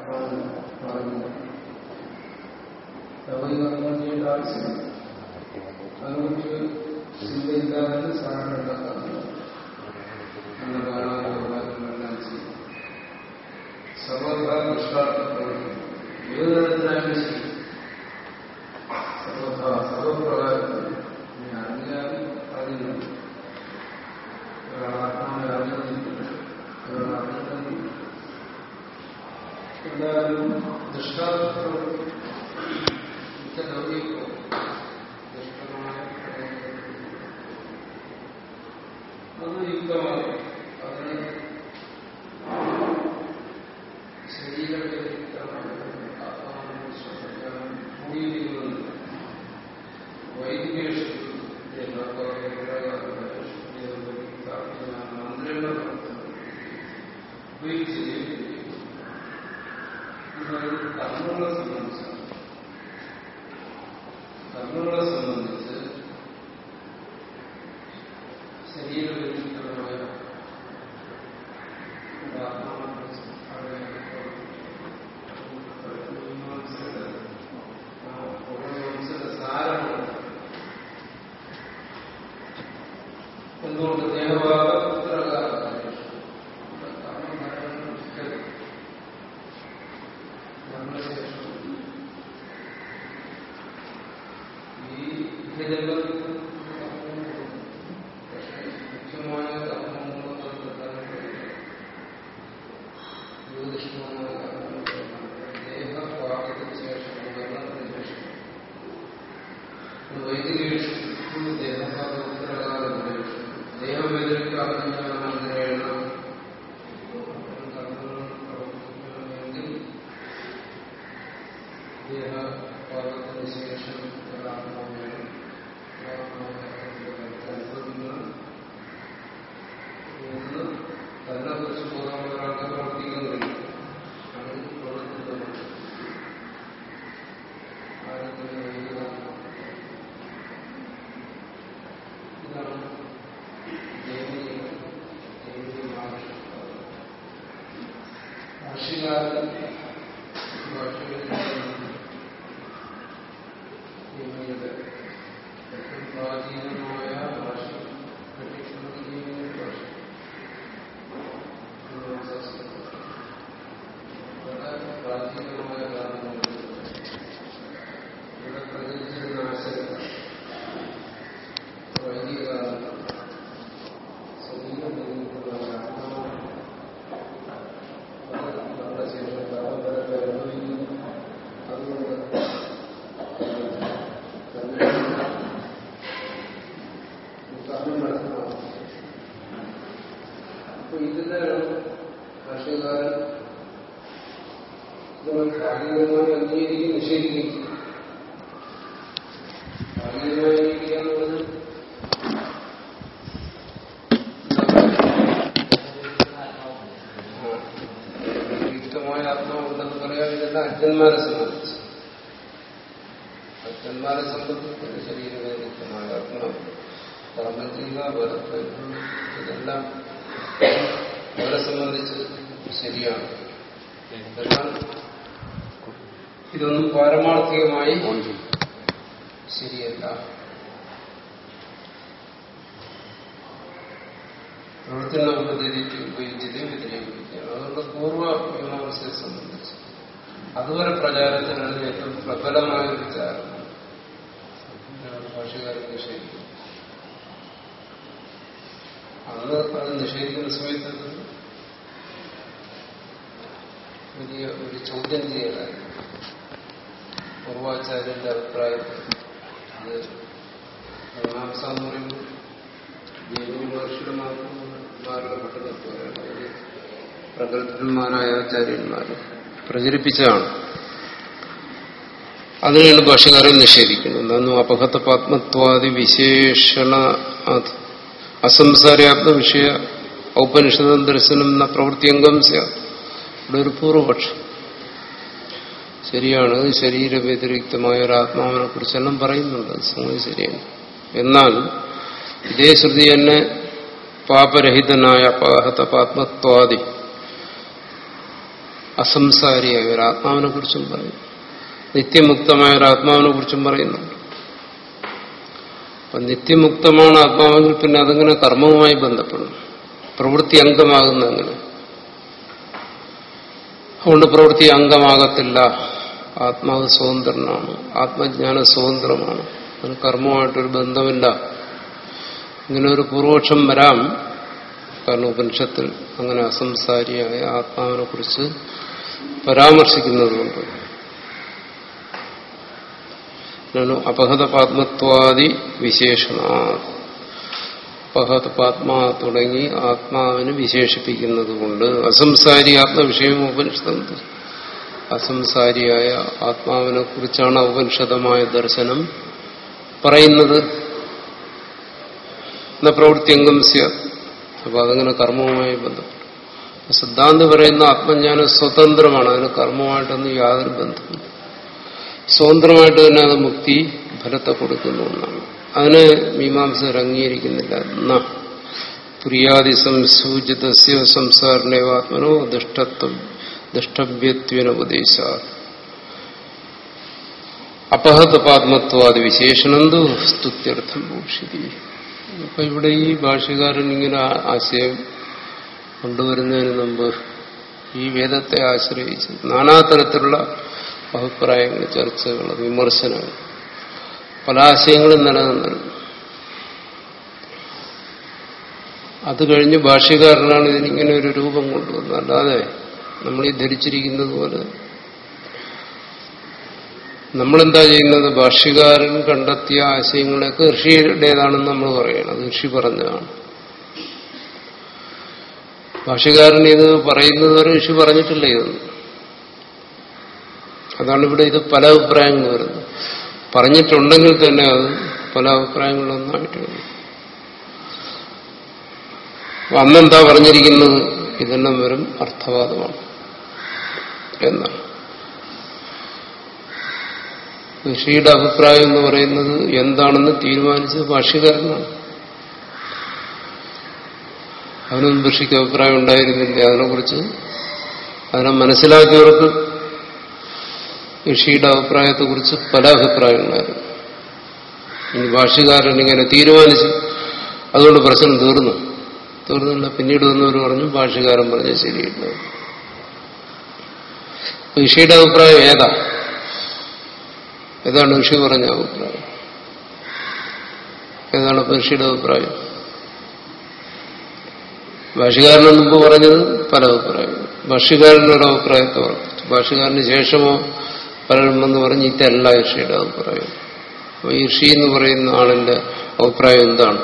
പറഞ്ഞു ലൗകിക കർമ്മം ചെയ്യേണ്ട ആവശ്യമില്ല അതിനെക്കുറിച്ച് ചിന്തയില്ലാതെ സാധനം ഉണ്ടാക്കാറുണ്ട് എന്ന് കാണാനെല്ലാം ചെയ്യും സർവധാ ദൃഷ്ടാർത്ഥപ്രവൃത്തി ഏത് തരത്തിലായാലും ശരി സർവധാ സർവപ്രകാരത്തിൽ ഇനി അറിഞ്ഞാലും അറിയുന്നു ഒരാൾ ആത്മാവിനെ അറിഞ്ഞിട്ടില്ല ഒരാൾ അറിഞ്ഞിട്ടില്ല എന്തായാലും ദൃഷ്ടാർത്ഥപ്രവൃത്തി മിക്ക ലൗകികവും ദുഷ്ടമായ അത് യുക്തമാണ് അതിന് ശരീരവിരുദ്ധമാണ് ആത്മാവിനെ വിശ്വസിക്കാനും കൂടിയിരിക്കുന്നുണ്ട് വൈദികേഷു മന്ത്രിയുടെ ഉപയോഗിച്ച് കർമ്മങ്ങളെ സംബന്ധിച്ചാണ് കർമ്മങ്ങളെ സംബന്ധിച്ച് ശരീരവിരുദ്ധമായ സാരമാണ് എന്തുകൊണ്ട് ദേഹഭാഗ ഈ വിഭജനം മുഖ്യമായ കർമ്മങ്ങൾ ജ്യോതിഷമായ ദേഹഭാഗത്തിന് ശേഷം മരണത്തിന് ശേഷം വൈദികേഷു ദേഹഭാഗ ഉത്തരകാല ദേഹം വ്യതിരിക്കാവുന്നതിനാണ് കർമ്മങ്ങൾ പ്രവർത്തിക്കണമെങ്കിൽ ദേഹഭാഗത്തിന് ശേഷം ഒരാത്മാവേണം ഒന്ന് തന്നെ കുറിച്ച് ബോധമുള്ള ഒരാൾക്ക് പ്രവർത്തിക്കുന്നില്ല അത് പ്രവർത്തിക്കുന്നുണ്ട് ആരോഗ്യം വൈകുന്നതാണ് ഇതാണ് ഭാഷകാരൻ ഭാഷയുടെ ഏറ്റവും പ്രാചീനമായ ഭാഷ ഭാഷ വളരെ പ്രാചീനമായ കാരണങ്ങൾ ഇവിടെ പ്രചരിച്ചിരുന്ന ആശയം വൈദിക അപ്പൊ ഇതിന്റെ ഭാഷകാരൻ ഭാഗികമായി അംഗീകരിക്കും നിഷേധിക്കും ഭാഗികമായി അംഗീകരിക്കുക എന്നുള്ളത് യുക്തമായ ആത്മാവുണ്ടെന്ന് പറയാൻ ഇതെല്ലാം അജ്ഞന്മാരെ സംബന്ധിച്ച് അജ്ഞന്മാരെ സംബന്ധിച്ച് ശരീരവേദിക്കമായ ആത്മാവ് കർമ്മം ചെയ്യുക വേറെ ഇതെല്ലാം അവരെ സംബന്ധിച്ച് ശരിയാണ് എന്നാൽ ഇതൊന്നും പാരമാർത്ഥികമായി ശരിയല്ല പ്രവർത്തന പദ്ധതിക്ക് ഉപയോഗിച്ചതേ വ്യതിരേകിക്കുകയാണ് അതുകൊണ്ട് പൂർവ്വ മീമാംസയെ സംബന്ധിച്ച് അതുവരെ പ്രചാരത്തിലാണ് ഏറ്റവും പ്രബലമായ വിചാരം ഭാഷകാരൻ നിഷേധിക്കും അന്ന് അത് നിഷേധിക്കുന്ന സമയത്ത് അത് വലിയ ഒരു ചോദ്യം ചെയ്യലായിരുന്നു പൂർവാചാര്യന്റെ അഭിപ്രായത്തിൽ അത് മീമാംസ എന്ന് പറയുമ്പോൾ ജൈനമഹർഷിയുടെ മാത്രമാരുടെ പഠനത്തോരാണ് വലിയ പ്രഗത്ഭന്മാരായ ആചാര്യന്മാർ പ്രചരിപ്പിച്ചതാണ് അതിനെയാണ് ഭാഷകാരൻ നിഷേധിക്കുന്നത് എന്താണെന്നു അപഹത പാത്മത്വാദി വിശേഷണ അസംസാരാത്മ വിഷയ ഔപനിഷദം ദർശനം എന്ന പ്രവൃത്തിയംഗം ഇവിടെ ഒരു പൂർവപക്ഷം ശരിയാണ് ശരീരവ്യതിരിക്തമായ ഒരു ആത്മാവിനെ കുറിച്ചെല്ലാം പറയുന്നുണ്ട് സംഗതി ശരിയാണ് എന്നാൽ ഇതേ ശ്രുതി തന്നെ പാപരഹിതനായ അപഹത പാത്മത്വാദി അസംസാരിയായ ഒരു ആത്മാവിനെ കുറിച്ചും പറയുന്നു നിത്യമുക്തമായ ഒരു ആത്മാവിനെ കുറിച്ചും പറയുന്നുണ്ട് അപ്പൊ നിത്യമുക്തമാണ് ആത്മാവെങ്കിൽ പിന്നെ അതങ്ങനെ കർമ്മവുമായി ബന്ധപ്പെടും പ്രവൃത്തി അംഗമാകുന്ന അങ്ങനെ അതുകൊണ്ട് പ്രവൃത്തി അംഗമാകത്തില്ല ആത്മാവ് സ്വതന്ത്രനാണ് ആത്മജ്ഞാന സ്വതന്ത്രമാണ് അതിന് കർമ്മമായിട്ടൊരു ബന്ധമില്ല ഇങ്ങനെ ഒരു പൂർവപക്ഷം വരാം കാരണം ഉപനിഷത്തിൽ അങ്ങനെ അസംസാരിയായ ആത്മാവിനെ കുറിച്ച് പരാമർശിക്കുന്നതുകൊണ്ട് അപഹതപാത്മത്വാദി വിശേഷണ അപഹതപാത്മാ തുടങ്ങി ആത്മാവിന് വിശേഷിപ്പിക്കുന്നത് കൊണ്ട് അസംസാരി ആത്മവിഷയം ഉപനിഷത്തുണ്ട് അസംസാരിയായ ആത്മാവിനെ കുറിച്ചാണ് ഔപനിഷതമായ ദർശനം പറയുന്നത് എന്ന പ്രവൃത്തി അംഗം സ്യാത് അപ്പൊ അതങ്ങനെ കർമ്മവുമായി ബന്ധപ്പെട്ടു സിദ്ധാന്തം പറയുന്ന ആത്മജ്ഞാനം സ്വതന്ത്രമാണ് അതിന് കർമ്മമായിട്ടൊന്നും യാതൊരു ബന്ധമില്ല സ്വതന്ത്രമായിട്ട് തന്നെ അത് മുക്തി ഫലത്തെ കൊടുക്കുന്ന ഒന്നാണ് അതിന് മീമാംസകർ അംഗീകരിക്കുന്നില്ല എന്നാ പ്രിയാദി സംസൂചിതസ്യ സംസാരണേവാത്മനോ ദുഷ്ടത്വം ദുഷ്ടവ്യത്വനുപദേശ അപഹതപാത്മത്വാദി വിശേഷണന്തു സ്തുത്യർത്ഥം ഭൂഷിതി അപ്പൊ ഇവിടെ ഈ ഭാഷ്യകാരൻ ഇങ്ങനെ ആശയം കൊണ്ടുവരുന്നതിന് മുമ്പ് ഈ വേദത്തെ ആശ്രയിച്ച് നാനാതരത്തിലുള്ള അഭിപ്രായങ്ങൾ ചർച്ചകൾ വിമർശനങ്ങൾ പല ആശയങ്ങളും നിലനിന്നിരുന്നു അത് കഴിഞ്ഞ് ഭാഷ്യകാരനാണ് ഇതിനിങ്ങനെ ഒരു രൂപം കൊണ്ടുവന്നത് അല്ലാതെ നമ്മൾ ഈ ധരിച്ചിരിക്കുന്നത് പോലെ നമ്മളെന്താ ചെയ്യുന്നത് ഭാഷ്യകാരൻ കണ്ടെത്തിയ ആശയങ്ങളൊക്കെ ഋഷിയുടേതാണെന്ന് നമ്മൾ പറയണം അത് ഋഷി പറഞ്ഞതാണ് ഭാഷ്യകാരൻ ഇത് പറയുന്നത് വരെ ഋഷി പറഞ്ഞിട്ടില്ല ഇതൊന്നും അതാണ് ഇവിടെ ഇത് പല അഭിപ്രായങ്ങൾ വരുന്നത് പറഞ്ഞിട്ടുണ്ടെങ്കിൽ തന്നെ അത് പല അഭിപ്രായങ്ങളൊന്നായിട്ട് വരും അന്നെന്താ പറഞ്ഞിരിക്കുന്നത് ഇതെല്ലാം വെറും അർത്ഥവാദമാണ് എന്നാണ് ഋഷിയുടെ അഭിപ്രായം എന്ന് പറയുന്നത് എന്താണെന്ന് തീരുമാനിച്ചത് ഭാഷ്യകാരനാണ് അതിനൊന്നും ഋഷിക്ക് അഭിപ്രായം ഉണ്ടായിരുന്നില്ല അതിനെക്കുറിച്ച് അതിനെ മനസ്സിലാക്കിയവർക്ക് ഋഷിയുടെ അഭിപ്രായത്തെക്കുറിച്ച് പല അഭിപ്രായങ്ങളായിരുന്നു ഇനി ഭാഷ്യകാരൻ ഇങ്ങനെ തീരുമാനിച്ചു അതുകൊണ്ട് പ്രശ്നം തീർന്നു തീർന്നില്ല പിന്നീട് വന്നവർ പറഞ്ഞു ഭാഷ്യകാരൻ പറഞ്ഞ ശരിയില്ല ഋഷിയുടെ അഭിപ്രായം ഏതാ ഏതാണ് ഋഷി പറഞ്ഞ അഭിപ്രായം ഏതാണ് ഋഷിയുടെ അഭിപ്രായം ഭാഷകാരന് മുമ്പ് പറഞ്ഞത് പല അഭിപ്രായം ഭാഷ്യകാരനൊരു അഭിപ്രായത്തെ ഉറപ്പിച്ചു ഭാഷകാരന് ശേഷമോ പലരും വന്ന് പറഞ്ഞ് ഇതല്ല ഋഷിയുടെ അഭിപ്രായം അപ്പൊ ഈ ഋഷി എന്ന് പറയുന്ന ആളിന്റെ അഭിപ്രായം എന്താണ്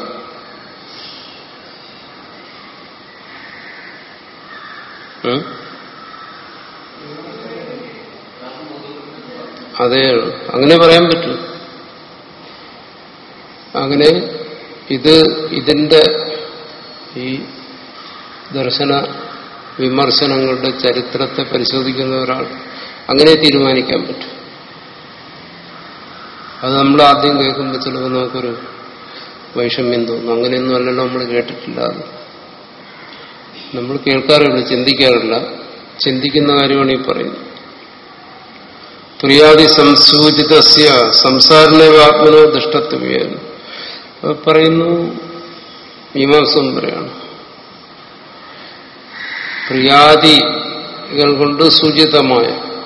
അതേ അങ്ങനെ പറയാൻ പറ്റും അങ്ങനെ ഇത് ഇതിന്റെ ഈ ദർശന വിമർശനങ്ങളുടെ ചരിത്രത്തെ പരിശോധിക്കുന്ന ഒരാൾ അങ്ങനെ തീരുമാനിക്കാൻ പറ്റും അത് നമ്മൾ ആദ്യം കേൾക്കുമ്പോൾ ചിലപ്പോൾ നമുക്കൊരു വൈഷമ്യം തോന്നും അങ്ങനെയൊന്നും അല്ലല്ലോ നമ്മൾ കേട്ടിട്ടില്ല അത് നമ്മൾ കേൾക്കാറില്ല ചിന്തിക്കാറില്ല ചിന്തിക്കുന്ന കാര്യമാണ് ഈ പറയുന്നത് പ്രിയാദി സംസൂചിതസ്യ സംസാരണാത്മനോ ദുഷ്ടത്വം പറയുന്നു മീമാംസം പറയാണ് പ്രിയാദികൾ കൊണ്ട് സൂചിതമായ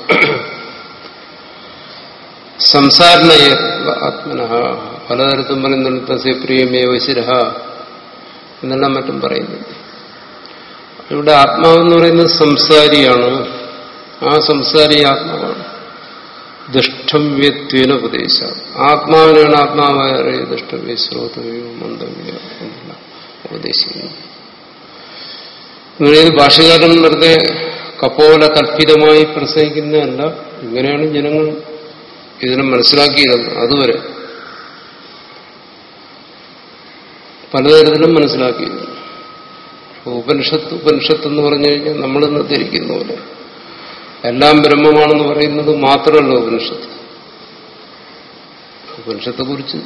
സംസാരണ ആത്മന പലതരത്തും പറയുന്നുണ്ട് തസ്യ പ്രിയമേവ ശിരഹ എന്നെല്ലാം മറ്റും പറയുന്നുണ്ട് ഇവിടെ ആത്മാവെന്ന് പറയുന്നത് സംസാരിയാണ് ആ സംസാരി ആത്മാവാണ് ദുഷ്ടവ്യത്വന ഉപദേശ ആത്മാവിനാണ് ആത്മാവായ ദുഷ്ടവ്യ ശ്രോതവ്യോ മന്ദവ്യോ എന്നെല്ലാം ഉപദേശിക്കുന്നു ഇങ്ങനെ ഭാഷകാരൻ വെറുതെ കപ്പോല കൽപ്പിതമായി പ്രസംഗിക്കുന്നതല്ല ഇങ്ങനെയാണ് ജനങ്ങൾ ഇതിനെ മനസ്സിലാക്കിയത് അതുവരെ പലതരത്തിലും മനസ്സിലാക്കിയത് ഉപനിഷത്ത് ഉപനിഷത്ത് എന്ന് പറഞ്ഞു കഴിഞ്ഞാൽ നമ്മളിന്ന് ധരിക്കുന്ന പോലെ എല്ലാം ബ്രഹ്മമാണെന്ന് പറയുന്നത് മാത്രമല്ല ഉപനിഷത്ത് ഉപനിഷത്തെ കുറിച്ച്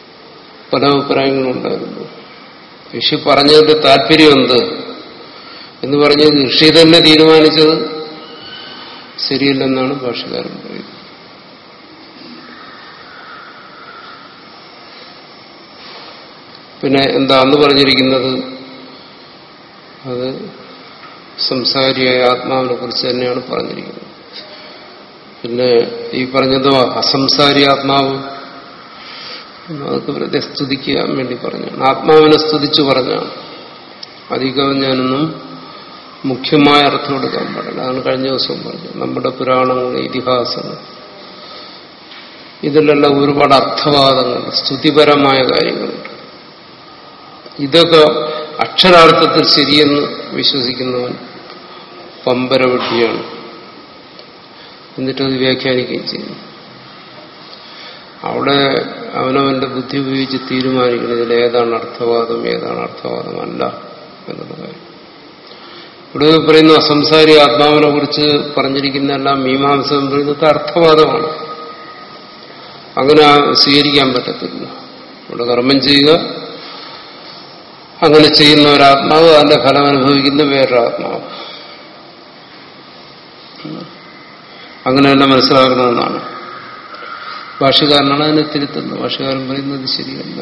പല അഭിപ്രായങ്ങളും ഉണ്ടായിരുന്നു ഋഷി പറഞ്ഞതിന്റെ താല്പര്യം എന്ത് എന്ന് പറഞ്ഞത് ഋഷി തന്നെ തീരുമാനിച്ചത് ശരിയല്ലെന്നാണ് ഭാഷകാരൻ പറയുന്നത് പിന്നെ എന്താ അന്ന് പറഞ്ഞിരിക്കുന്നത് അത് സംസാരിയായ ആത്മാവിനെ കുറിച്ച് തന്നെയാണ് പറഞ്ഞിരിക്കുന്നത് പിന്നെ ഈ പറഞ്ഞതോ അസംസാരി ആത്മാവ് അതൊക്കെ വെറുതെ സ്തുതിക്കാൻ വേണ്ടി പറഞ്ഞാണ് ആത്മാവിനെ സ്തുതിച്ചു പറഞ്ഞാണ് അധികം ഞാനൊന്നും മുഖ്യമായ അർത്ഥം എടുക്കാൻ പാടില്ല അതാണ് കഴിഞ്ഞ ദിവസം പറഞ്ഞത് നമ്മുടെ പുരാണങ്ങൾ ഇതിഹാസങ്ങൾ ഇതിലെല്ലാം ഒരുപാട് അർത്ഥവാദങ്ങൾ സ്തുതിപരമായ കാര്യങ്ങളുണ്ട് ഇതൊക്കെ അക്ഷരാർത്ഥത്തിൽ ശരിയെന്ന് വിശ്വസിക്കുന്നവൻ പമ്പരവെട്ടിയാണ് എന്നിട്ടത് വ്യാഖ്യാനിക്കുകയും ചെയ്യുന്നു അവിടെ അവനവന്റെ ബുദ്ധി ഉപയോഗിച്ച് തീരുമാനിക്കണം ഇതിൽ ഏതാണ് അർത്ഥവാദം ഏതാണ് അർത്ഥവാദമല്ല എന്നുള്ള കാര്യം ഇവിടെ പറയുന്ന അസംസാരി ആത്മാവിനെ കുറിച്ച് പറഞ്ഞിരിക്കുന്ന എല്ലാം മീമാംസ പറയുന്നത് അർത്ഥവാദമാണ് അങ്ങനെ സ്വീകരിക്കാൻ പറ്റത്തില്ല ഇവിടെ കർമ്മം ചെയ്യുക അങ്ങനെ ചെയ്യുന്ന ഒരാത്മാവ് അതിന്റെ ഫലം അനുഭവിക്കുന്ന വേറൊരാത്മാവ് അങ്ങനെ തന്നെ മനസ്സിലാക്കണമെന്നാണ് ഭാഷകാരനാണ് അതിനെ തിരുത്തുന്നത് ഭാഷകാരൻ പറയുന്നത് ശരിയല്ല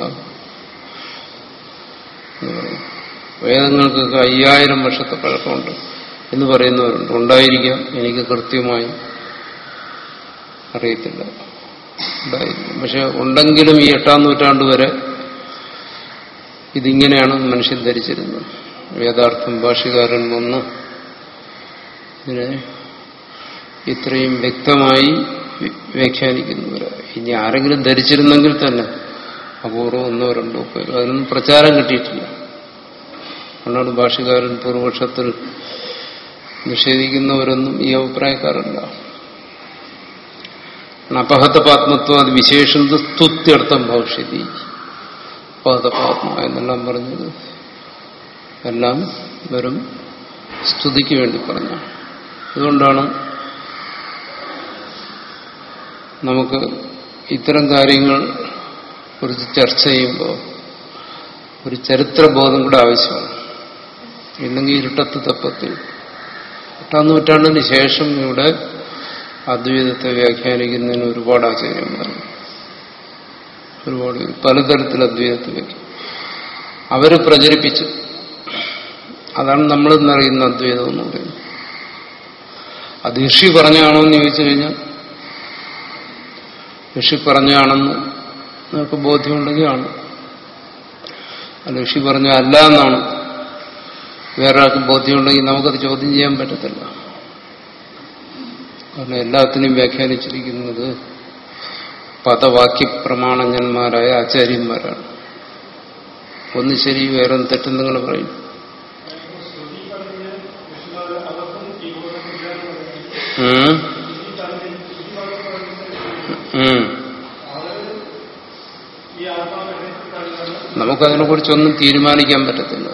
എന്ന് പറയും വേദങ്ങൾക്കൊക്കെ അയ്യായിരം വർഷത്തെ പഴക്കമുണ്ട് എന്ന് പറയുന്നവരുണ്ട് ഉണ്ടായിരിക്കാം എനിക്ക് കൃത്യമായി അറിയത്തില്ല ഉണ്ടായിരിക്കും പക്ഷെ ഉണ്ടെങ്കിലും ഈ എട്ടാം നൂറ്റാണ്ട് വരെ ഇതിങ്ങനെയാണ് മനുഷ്യൻ ധരിച്ചിരുന്നത് വേദാർത്ഥം ഭാഷകാരൻ വന്ന് ഇതിനെ ഇത്രയും വ്യക്തമായി വ്യാഖ്യാനിക്കുന്നവരാണ് ഇനി ആരെങ്കിലും ധരിച്ചിരുന്നെങ്കിൽ തന്നെ അപൂർവം ഒന്നോ രണ്ടോ പേര് അതിനൊന്നും പ്രചാരം കിട്ടിയിട്ടില്ല അതുകൊണ്ടാണ് ഭാഷകാരൻ പൂർവപക്ഷത്തിൽ നിഷേധിക്കുന്നവരൊന്നും ഈ അഭിപ്രായക്കാരല്ല അപഹതപാത്മത്വം അത് വിശേഷം സ്തുത്യർത്ഥം ഭവിഷ്യതി അപഹതപാത്മ എന്നെല്ലാം പറഞ്ഞത് എല്ലാം വെറും സ്തുതിക്ക് വേണ്ടി പറഞ്ഞു അതുകൊണ്ടാണ് നമുക്ക് ഇത്തരം കാര്യങ്ങൾ കുറിച്ച് ചർച്ച ചെയ്യുമ്പോൾ ഒരു ചരിത്രബോധം കൂടെ ആവശ്യമാണ് ഇല്ലെങ്കിൽ ഇരുട്ടത്ത് തപ്പത്തിൽ എട്ടാം നൂറ്റാണ്ടിന് ശേഷം ഇവിടെ അദ്വൈതത്തെ വ്യാഖ്യാനിക്കുന്നതിന് ഒരുപാട് ആചാര്യന്മാരുണ്ട് ഒരുപാട് പേര് പലതരത്തിൽ അദ്വൈതത്തെ വ്യാഖ്യാനം അവര് പ്രചരിപ്പിച്ചു അതാണ് നമ്മൾ ഇന്നറിയുന്ന അദ്വൈതം എന്ന് പറയുന്നത് അത് ഋഷി പറഞ്ഞാണോ എന്ന് ചോദിച്ചു കഴിഞ്ഞാൽ ഋഷി പറഞ്ഞാണെന്ന് നിങ്ങൾക്ക് ബോധ്യമുണ്ടെങ്കിൽ ആണ് അല്ല ഋഷി പറഞ്ഞ അല്ല എന്നാണ് വേറെ ആൾക്ക് ബോധ്യമുണ്ടെങ്കിൽ നമുക്കത് ചോദ്യം ചെയ്യാൻ പറ്റത്തില്ല കാരണം എല്ലാത്തിനും വ്യാഖ്യാനിച്ചിരിക്കുന്നത് പദവാക്യ പ്രമാണജ്ഞന്മാരായ ആചാര്യന്മാരാണ് ഒന്ന് ശരി വേറെ തെറ്റെന്ന് നിങ്ങൾ പറയും ഉം. ഉം. നമുക്കതിനെ കുറിച്ചൊന്നും തീരുമാനിക്കാൻ പറ്റത്തില്ല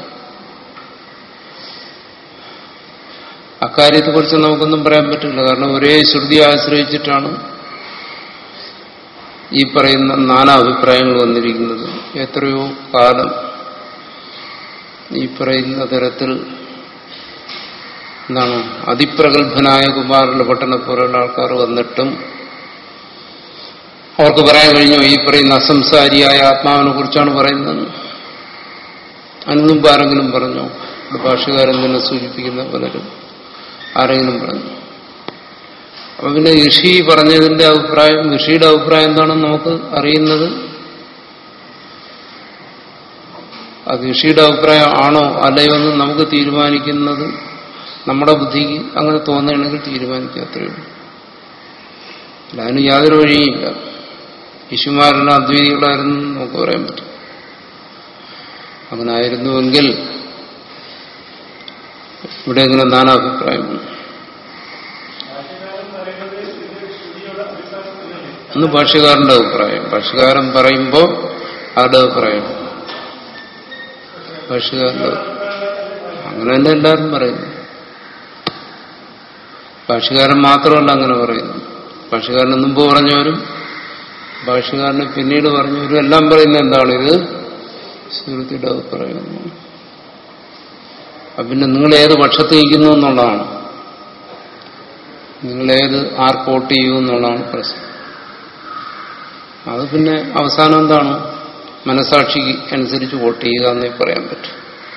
അക്കാര്യത്തെക്കുറിച്ച് നമുക്കൊന്നും പറയാൻ പറ്റില്ല കാരണം ഒരേ ശ്രുതി ആശ്രയിച്ചിട്ടാണ് ഈ പറയുന്ന നാനാ അഭിപ്രായങ്ങൾ വന്നിരിക്കുന്നത് എത്രയോ കാലം ഈ പറയുന്ന തരത്തിൽ എന്താണ് അതിപ്രഗത്ഭനായ കുമാരന്റെ പട്ടണ പോലുള്ള ആൾക്കാർ വന്നിട്ടും അവർക്ക് പറയാൻ കഴിഞ്ഞോ ഈ പറയുന്ന അസംസാരിയായ ആത്മാവിനെ കുറിച്ചാണ് പറയുന്നത് അതിന് മുമ്പ് ആരെങ്കിലും പറഞ്ഞോ ഇവിടെ ഭാഷകാരൻ തന്നെ സൂചിപ്പിക്കുന്ന പലരും ആരെങ്കിലും പറഞ്ഞു അപ്പൊ പിന്നെ ഋഷി പറഞ്ഞതിന്റെ അഭിപ്രായം ഋഷിയുടെ അഭിപ്രായം എന്താണെന്ന് നമുക്ക് അറിയുന്നത് അത് ഋഷിയുടെ അഭിപ്രായം ആണോ അല്ലയോ എന്ന് നമുക്ക് തീരുമാനിക്കുന്നത് നമ്മുടെ ബുദ്ധിക്ക് അങ്ങനെ തോന്നുകയാണെങ്കിൽ തീരുമാനിക്കുക അത്രയേ ഉള്ളൂ അല്ല അതിന് യാതൊരു വഴിയില്ല യശുമാരന് അദ്വൈതികളായിരുന്നു എന്ന് നമുക്ക് പറയാൻ പറ്റും അങ്ങനെ ആയിരുന്നുവെങ്കിൽ ഇവിടെ ഇങ്ങനെ നാനാഭിപ്രായം ഒന്ന് ഭാഷ്യക്കാരന്റെ അഭിപ്രായം ഭാഷ്യകാരൻ പറയുമ്പോൾ ആരുടെ അഭിപ്രായം ഭാഷ്യക്കാരന്റെ അങ്ങനെ തന്നെ എല്ലാവരും പറയുന്നു ഭാഷ്യകാരൻ മാത്രമല്ല അങ്ങനെ പറയുന്നു ഭാഷ്യകാരന് മുമ്പ് പറഞ്ഞവരും ഭാഷ്യകാരന് പിന്നീട് പറഞ്ഞവരും എല്ലാം പറയുന്നത് എന്താണ് ഇത് സുഹൃത്തിയുടെ അഭിപ്രായം അപ്പൊ പിന്നെ നിങ്ങൾ ഏത് പക്ഷത്ത് നിൽക്കുന്നു എന്നുള്ളതാണ് നിങ്ങളേത് ആർക്ക് വോട്ട് ചെയ്യൂ എന്നുള്ളതാണ് പ്രശ്നം അത് പിന്നെ അവസാനം എന്താണ് മനസാക്ഷിക്ക് അനുസരിച്ച് വോട്ട് ചെയ്യുക എന്നേ പറയാൻ പറ്റും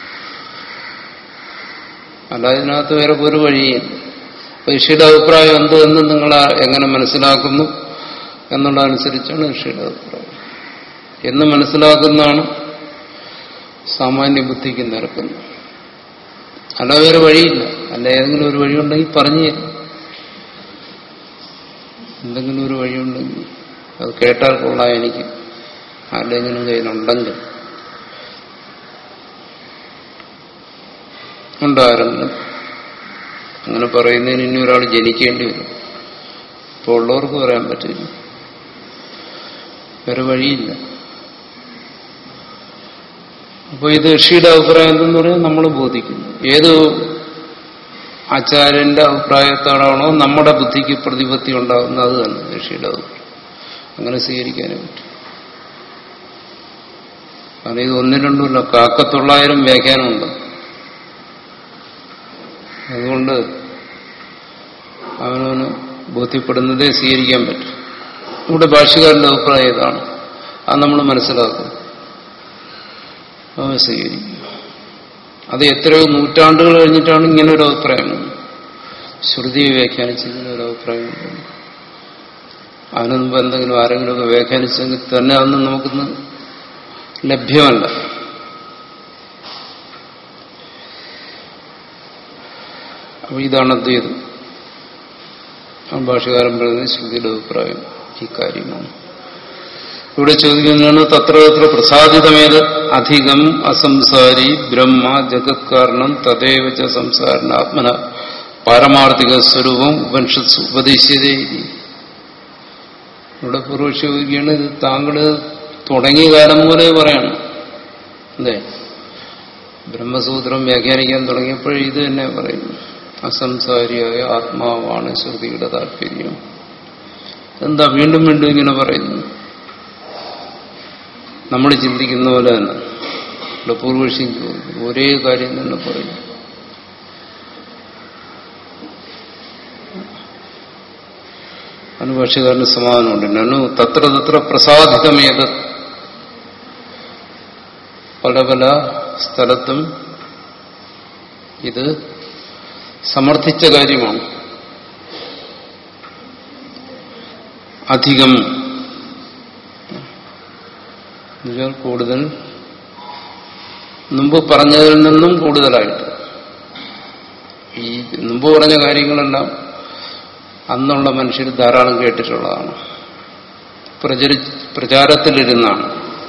അല്ലാതെ ഇതിനകത്ത് വേറെ ഒരു വഴിയില്ല ഋഷിയുടെ അഭിപ്രായം എന്ത് എന്ന് നിങ്ങൾ എങ്ങനെ മനസ്സിലാക്കുന്നു എന്നുള്ളതനുസരിച്ചാണ് ഋഷിയുടെ അഭിപ്രായം എന്ന് മനസ്സിലാക്കുന്നതാണ് സാമാന്യ ബുദ്ധിക്ക് നിരക്കുന്നത് അല്ല വേറെ വഴിയില്ല അല്ല ഏതെങ്കിലും ഒരു വഴിയുണ്ടെങ്കിൽ പറഞ്ഞു തരും എന്തെങ്കിലും ഒരു വഴിയുണ്ടെങ്കിൽ അത് കേട്ടാൽ കൊള്ളാം എനിക്ക് ആരുടെയെങ്കിലും കയ്യിലുണ്ടെങ്കിൽ ഉണ്ടോ ആരെങ്കിലും അങ്ങനെ പറയുന്നതിന് ഇനി ഒരാൾ ജനിക്കേണ്ടി വരും ഇപ്പോൾ ഉള്ളവർക്ക് പറയാൻ പറ്റില്ല വേറെ വഴിയില്ല അപ്പോൾ ഇത് ഋഷിയുടെ അഭിപ്രായം എന്തെന്ന് പറയാൻ നമ്മൾ ബോധിക്കുന്നു ഏത് ആചാര്യന്റെ അഭിപ്രായത്തോടാണോ നമ്മുടെ ബുദ്ധിക്ക് പ്രതിപത്തി ഉണ്ടാകുന്നത് അത് തന്നെ ഋഷിയുടെ അഭിപ്രായം അങ്ങനെ സ്വീകരിക്കാനേ പറ്റും കാരണം ഇത് ഒന്നും രണ്ടുമല്ല കാക്കത്തൊള്ളായിരം വ്യാഖ്യാനമുണ്ട് അതുകൊണ്ട് അവനവന് ബോധ്യപ്പെടുന്നതേ സ്വീകരിക്കാൻ പറ്റും ഇവിടെ ഭാഷകാരന്റെ അഭിപ്രായം ഇതാണ് അത് നമ്മൾ മനസ്സിലാക്കും അവൻ സ്വീകരിക്കും അത് എത്രയോ നൂറ്റാണ്ടുകൾ കഴിഞ്ഞിട്ടാണ് ഇങ്ങനെ ഒരു അഭിപ്രായം ശ്രുതിയെ വ്യാഖ്യാനിച്ച് ഇങ്ങനെ ഒരു അഭിപ്രായം അതിനു മുമ്പ് എന്തെങ്കിലും ആരെങ്കിലുമൊക്കെ വ്യാഖ്യാനിച്ചെങ്കിൽ തന്നെ അതൊന്നും നമുക്കിന്ന് ലഭ്യമല്ല അപ്പൊ ഇതാണ് അദ്വൈതം ആ ഭാഷകാരൻ പറയുന്നത് ശ്രുതിയുടെ അഭിപ്രായം ഈ കാര്യമാണ് ഇവിടെ ചോദിക്കുന്നതാണ് തത്ര തത്ര പ്രസാദിതമേത് അധികം അസംസാരി ബ്രഹ്മ ജഗത് കാരണം തദേവ ച സംസാരണ ആത്മന പാരമാർത്ഥിക സ്വരൂപം ഉപനിഷത്ത് ഉപദേശിച്ചതേ ഇവിടെ പൂർവക്ഷ ചോദിക്കുകയാണ് ഇത് താങ്കൾ തുടങ്ങിയ കാലം പോലെ പറയണം അതെ ബ്രഹ്മസൂത്രം വ്യാഖ്യാനിക്കാൻ തുടങ്ങിയപ്പോൾ ഇത് തന്നെ പറയുന്നു അസംസാരിയായ ആത്മാവാണ് ശ്രുതിയുടെ താല്പര്യം എന്താ വീണ്ടും വീണ്ടും ഇങ്ങനെ പറയുന്നു നമ്മൾ ചിന്തിക്കുന്ന പോലെ തന്നെ ഇവിടെ പൂർവക്ഷിയും ചോദിക്കും ഒരേ കാര്യം തന്നെ പറയും അനുഭാഷകാരന് സമാധാനമുണ്ട് നനു തത്ര തത്ര പ്രസാദിതമേത് പല പല സ്ഥലത്തും ഇത് സമർത്ഥിച്ച കാര്യമാണ് അധികം എന്നുവെച്ചാൽ കൂടുതൽ മുമ്പ് പറഞ്ഞതിൽ നിന്നും കൂടുതലായിട്ട് ഈ മുമ്പ് പറഞ്ഞ കാര്യങ്ങളെല്ലാം അന്നുള്ള മനുഷ്യർ ധാരാളം കേട്ടിട്ടുള്ളതാണ് പ്രചരി പ്രചാരത്തിലിരുന്നാണ്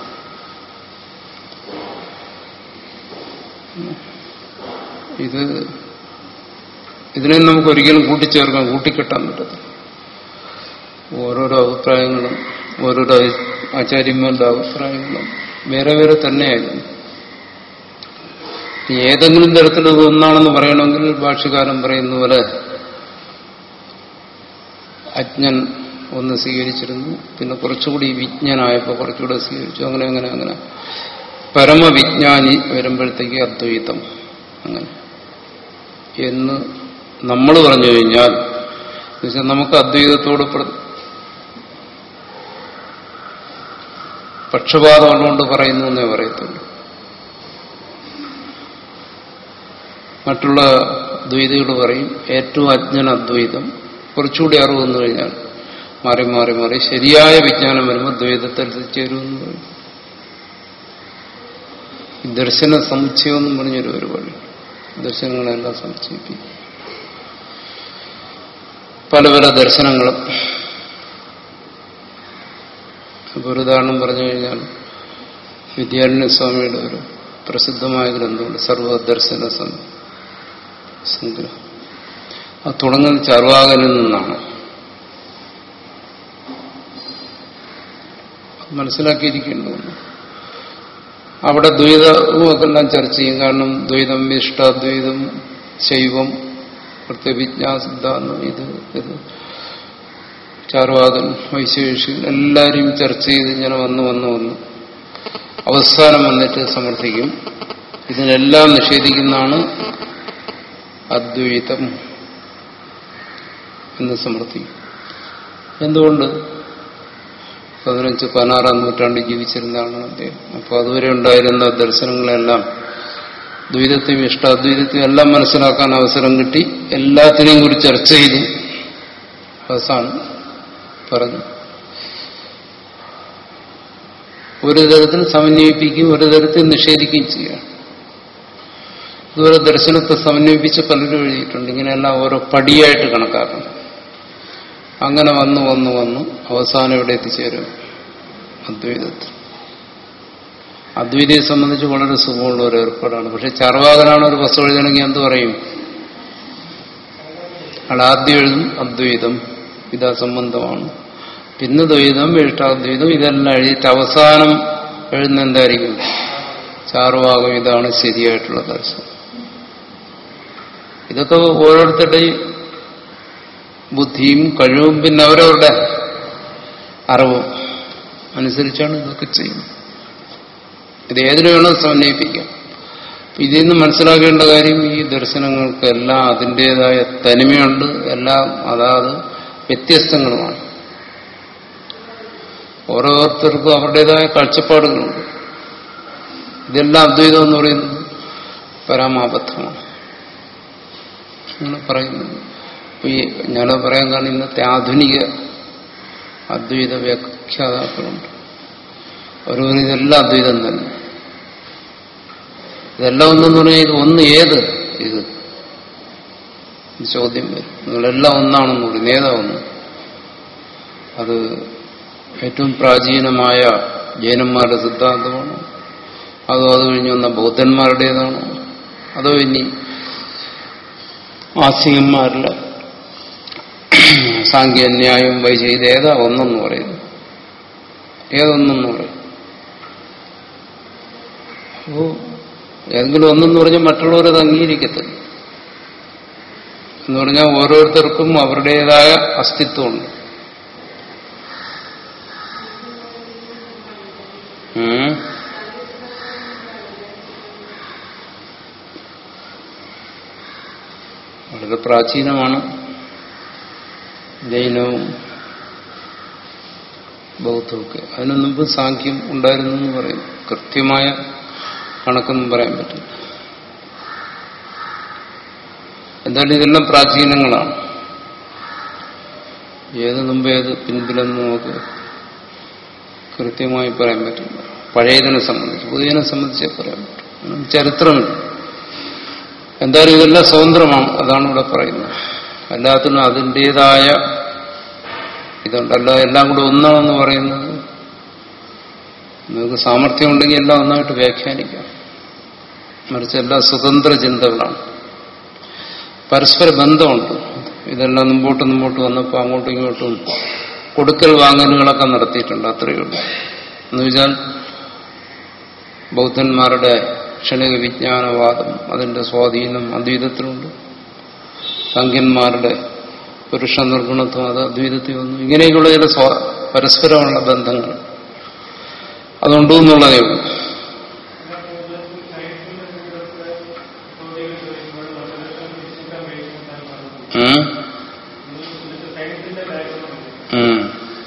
ഇത് ഇതിനെ നമുക്ക് ഒരിക്കലും കൂട്ടിച്ചേർക്കാൻ കൂട്ടിക്കെട്ടാൻ പറ്റത്തില്ല ഓരോരോ അഭിപ്രായങ്ങളും ഓരോരോ ആചാര്യന്മാരുടെ അഭിപ്രായങ്ങളും വേറെ വേറെ തന്നെയായിരുന്നു ഏതെങ്കിലും തരത്തിൽ ഇത് ഒന്നാണെന്ന് പറയണമെങ്കിൽ ഭാഷ്യകാരൻ പറയുന്ന പോലെ അജ്ഞൻ ഒന്ന് സ്വീകരിച്ചിരുന്നു പിന്നെ കുറച്ചുകൂടി വിജ്ഞനായപ്പോൾ കുറച്ചുകൂടെ സ്വീകരിച്ചു അങ്ങനെ അങ്ങനെ അങ്ങനെ പരമവിജ്ഞാനി വരുമ്പോഴത്തേക്ക് അദ്വൈതം അങ്ങനെ എന്ന് നമ്മൾ പറഞ്ഞു കഴിഞ്ഞാൽ എന്നുവെച്ചാൽ നമുക്ക് അദ്വൈതത്തോട് പക്ഷപാതം ഉള്ളതുകൊണ്ട് പറയുന്നു എന്നേ പറയത്തുള്ളൂ മറ്റുള്ള ദ്വൈതികൾ പറയും ഏറ്റവും അജ്ഞന അദ്വൈതം കുറച്ചുകൂടി അറിവ് വന്നു കഴിഞ്ഞാൽ മാറി മാറി മാറി ശരിയായ വിജ്ഞാനം വരുമ്പോൾ ദ്വൈതത്തിൽ എത്തിച്ചേരുമെന്ന് പറയും ദർശന സമുച്ചയം എന്നും പറഞ്ഞൊരു പരിപാടി ദർശനങ്ങളെല്ലാം സമുച്ചയിപ്പിക്കും പല പല ദർശനങ്ങളും അപ്പോൾ ഒരു ഉദാഹരണം പറഞ്ഞു കഴിഞ്ഞാൽ വിദ്യാരണ്യ സ്വാമിയുടെ ഒരു പ്രസിദ്ധമായ ഗ്രന്ഥമുണ്ട് സർവദർശന സംഗ്രഹം അത് തുടങ്ങുന്നത് ചർവാകനിൽ നിന്നാണ് മനസ്സിലാക്കിയിരിക്കേണ്ടതുണ്ട് അവിടെ ദ്വൈതവുമൊക്കെല്ലാം ചർച്ച ചെയ്യും കാരണം ദ്വൈതം ഇഷ്ടാദ്വൈതം ശൈവം പ്രത്യവിജ്ഞാ സിദ്ധാന്തം ഇത് ഇത് ചാർവാകൻ വൈശേഷികൻ എല്ലാവരെയും ചർച്ച ചെയ്ത് ഇങ്ങനെ വന്ന് വന്ന് വന്ന് അവസാനം വന്നിട്ട് സമർത്ഥിക്കും ഇതിനെല്ലാം നിഷേധിക്കുന്നതാണ് അദ്വൈതം എന്ന് സമർത്ഥിക്കും എന്തുകൊണ്ട് പതിനഞ്ച് പതിനാറാം നൂറ്റാണ്ടിൽ ജീവിച്ചിരുന്ന ആളാണ് അദ്ദേഹം അപ്പോൾ അതുവരെ ഉണ്ടായിരുന്ന ദർശനങ്ങളെല്ലാം ദ്വൈതത്തെയും ഇഷ്ടാദ്വൈതത്തെയും എല്ലാം മനസ്സിലാക്കാൻ അവസരം കിട്ടി എല്ലാത്തിനെയും കുറിച്ച് ചർച്ച ചെയ്തു അവസാനം പറഞ്ഞു ഒരു തരത്തിൽ സമന്വയിപ്പിക്കുകയും ഒരു തരത്തിൽ നിഷേധിക്കുകയും ചെയ്യുക ഇതുപോലെ ദർശനത്തെ സമന്വയിപ്പിച്ച് പലരും എഴുതിയിട്ടുണ്ട് ഇങ്ങനെയെല്ലാം ഓരോ പടിയായിട്ട് കണക്കാക്കണം അങ്ങനെ വന്നു വന്നു വന്നു അവസാനം ഇവിടെ എത്തിച്ചേരും അദ്വൈതത്തിൽ അദ്വൈതയെ സംബന്ധിച്ച് വളരെ സുഖമുള്ള ഒരു ഏർപ്പാടാണ് പക്ഷെ ചർവാകനാണ് ഒരു വസ്തു എഴുതണമെങ്കിൽ എന്ത് പറയും അയാൾ ആദ്യം എഴുതും അദ്വൈതം ഇതാ സംബന്ധമാണ് പിന്നെ ദ്വൈതം ഇഷ്ടാദ്വൈതം ഇതെല്ലാം എഴുതിയിട്ട് അവസാനം എഴുതുന്ന എന്തായിരിക്കും ചാർവാകം ഇതാണ് ശരിയായിട്ടുള്ള ദർശനം ഇതൊക്കെ ഓരോരുത്തരുടെയും ബുദ്ധിയും കഴിവും പിന്നെ അവരവരുടെ അറിവും അനുസരിച്ചാണ് ഇതൊക്കെ ചെയ്യുന്നത് ഇത് ഏതിനു വേണം സമന്വയിപ്പിക്കാം ഇതിൽ നിന്ന് മനസ്സിലാക്കേണ്ട കാര്യം ഈ ദർശനങ്ങൾക്കെല്ലാം അതിൻ്റെതായ തനിമയുണ്ട് എല്ലാം അതാത് വ്യത്യസ്തങ്ങളുമാണ് ഓരോരുത്തർക്കും അവരുടേതായ കാഴ്ചപ്പാടുകളുണ്ട് ഇതെല്ലാം അദ്വൈതം എന്ന് പറയുന്നത് പരമാബദ്ധമാണ് അങ്ങനെ പറയുന്നത് അപ്പൊ ഈ ഞാൻ പറയാൻ കാരണം ഇന്നത്തെ ആധുനിക അദ്വൈത വ്യാഖ്യാതാക്കളുണ്ട് ഓരോരു ഇതെല്ലാം അദ്വൈതം തന്നെ ഇതെല്ലാം ഒന്നെന്ന് പറഞ്ഞാൽ ഇത് ഒന്ന് ഏത് ഇത് ചോദ്യം വരും നിങ്ങളെല്ലാം ഒന്നാണെന്ന് പറയും ഏതാ ഒന്ന് അത് ഏറ്റവും പ്രാചീനമായ ജൈനന്മാരുടെ സിദ്ധാന്തമാണ് അതോ അത് കഴിഞ്ഞ് വന്ന ബൗദ്ധന്മാരുടേതാണോ അതോ ഇനി ആസികന്മാരിലെ സാങ്കേന്യായം വൈചൈത ഏതാ ഒന്നെന്ന് പറയുന്നു ഏതൊന്നെന്ന് പറയും അപ്പോ ഏതെങ്കിലും ഒന്നെന്ന് പറഞ്ഞാൽ മറ്റുള്ളവരത് അംഗീകരിക്കത്തില്ല എന്ന് പറഞ്ഞാൽ ഓരോരുത്തർക്കും അവരുടേതായ അസ്തിത്വമുണ്ട് ഉം. വളരെ പ്രാചീനമാണ് ജൈനവും ബൗദ്ധമൊക്കെ അതിനു മുമ്പ് സാഖ്യം ഉണ്ടായിരുന്നു എന്ന് പറയും കൃത്യമായ കണക്കൊന്നും പറയാൻ പറ്റില്ല എന്തായാലും ഇതെല്ലാം പ്രാചീനങ്ങളാണ് ഏത് മുമ്പ് ഏത് പിൻപിലെന്ന് നമുക്ക് കൃത്യമായി പറയാൻ പറ്റില്ല പഴയതിനെ സംബന്ധിച്ച് പുതിയതിനെ സംബന്ധിച്ചേ പറയാൻ പറ്റും ചരിത്രമില്ല എന്തായാലും ഇതെല്ലാം സ്വതന്ത്രമാണ് അതാണ് ഇവിടെ പറയുന്നത് എല്ലാത്തിനും അതിൻ്റെതായ ഇതുണ്ട് അല്ല എല്ലാം കൂടെ ഒന്നാണെന്ന് പറയുന്നത് നിങ്ങൾക്ക് സാമർഥ്യം ഉണ്ടെങ്കിൽ എല്ലാം ഒന്നായിട്ട് വ്യാഖ്യാനിക്കാം മറിച്ച് എല്ലാം സ്വതന്ത്ര ചിന്തകളാണ് പരസ്പര ബന്ധമുണ്ട് ഇതെല്ലാം മുമ്പോട്ട് മുമ്പോട്ട് വന്നപ്പോൾ അങ്ങോട്ടും ഇങ്ങോട്ടും കൊടുക്കൽ വാങ്ങലുകളൊക്കെ നടത്തിയിട്ടുണ്ട് അത്രയേ ഉള്ളൂ എന്ന് വെച്ചാൽ ബൗദ്ധന്മാരുടെ ക്ഷണിക വിജ്ഞാനവാദം അതിന്റെ സ്വാധീനം അദ്വൈതത്തിലുണ്ട് സംഖ്യന്മാരുടെ പുരുഷ നിർഗുണത്വം അത് അദ്വൈതത്തിൽ വന്നു ഇങ്ങനെയൊക്കെയുള്ള ചില സ്വാ പരസ്പരമുള്ള ബന്ധങ്ങൾ അതുണ്ടു എന്നുള്ളതേ ഉള്ളൂ ഉം. ഉം.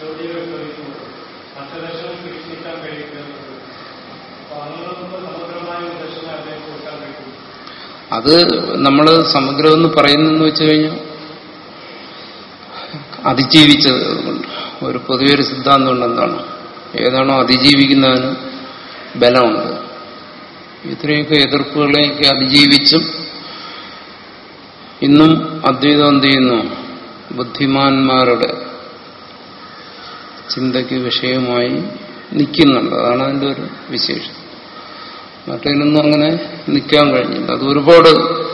അത് നമ്മൾ സമഗ്രമെന്ന് പറയുന്നെന്ന് വെച്ച് കഴിഞ്ഞാൽ അതിജീവിച്ചത് കൊണ്ട് ഒരു പൊതുവെ സിദ്ധാന്തം ഉണ്ട് എന്താണ് ഏതാണോ അതിജീവിക്കുന്നതിന് ബലമുണ്ട് ഇത്രയൊക്കെ എതിർപ്പുകളെയൊക്കെ അതിജീവിച്ചും ഇന്നും അദ്വൈതം എന്ത് ചെയ്യുന്നു ബുദ്ധിമാന്മാരുടെ ചിന്തയ്ക്ക് വിഷയമായി നിൽക്കുന്നുണ്ട് അതാണ് അതിൻ്റെ ഒരു വിശേഷം മറ്റതിനൊന്നും അങ്ങനെ നിൽക്കാൻ കഴിഞ്ഞില്ല അത് ഒരുപാട്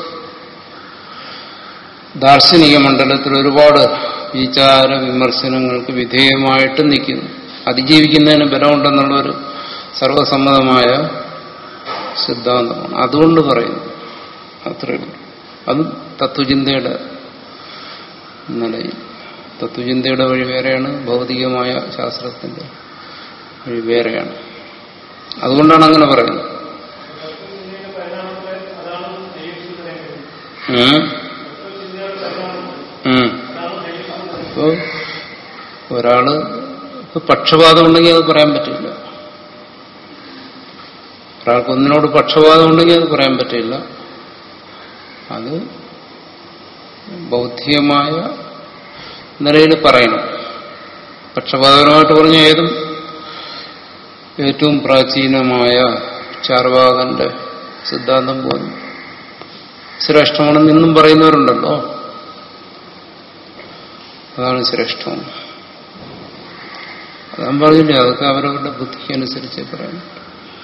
ദാർശനിക മണ്ഡലത്തിൽ ഒരുപാട് വിചാര വിമർശനങ്ങൾക്ക് വിധേയമായിട്ട് നിൽക്കുന്നു അതിജീവിക്കുന്നതിന് ബലമുണ്ടെന്നുള്ള ഒരു സർവസമ്മതമായ സിദ്ധാന്തമാണ് അതുകൊണ്ട് പറയുന്നു അത്രയേ ഉള്ളൂ അത് തത്വചിന്തയുടെ നിലയിൽ തത്വചിന്തയുടെ വഴി വേറെയാണ് ഭൗതികമായ ശാസ്ത്രത്തിന്റെ വഴി വേറെയാണ് അതുകൊണ്ടാണ് അങ്ങനെ പറയുന്നത് ഉം. ഉം. ഇപ്പോ ഒരാള് ഇപ്പൊ പക്ഷപാതം ഉണ്ടെങ്കിൽ അത് പറയാൻ പറ്റില്ല ഒരാൾക്ക് ഒന്നിനോട് പക്ഷപാതം ഉണ്ടെങ്കിൽ അത് പറയാൻ പറ്റില്ല അത് ബൗദ്ധികമായ നിലയിൽ പറയണം പക്ഷപാതപരമായിട്ട് പറഞ്ഞ ഏതും ഏറ്റവും പ്രാചീനമായ ചാർവാകന്റെ സിദ്ധാന്തം പോലും ശ്രേഷ്ഠമാണെന്ന് ഇന്നും പറയുന്നവരുണ്ടല്ലോ അതാണ് ശ്രേഷ്ഠം അതാൻ പറഞ്ഞില്ലേ അതൊക്കെ അവരവരുടെ ബുദ്ധിക്ക് അനുസരിച്ച് പറയാൻ പറ്റൂ.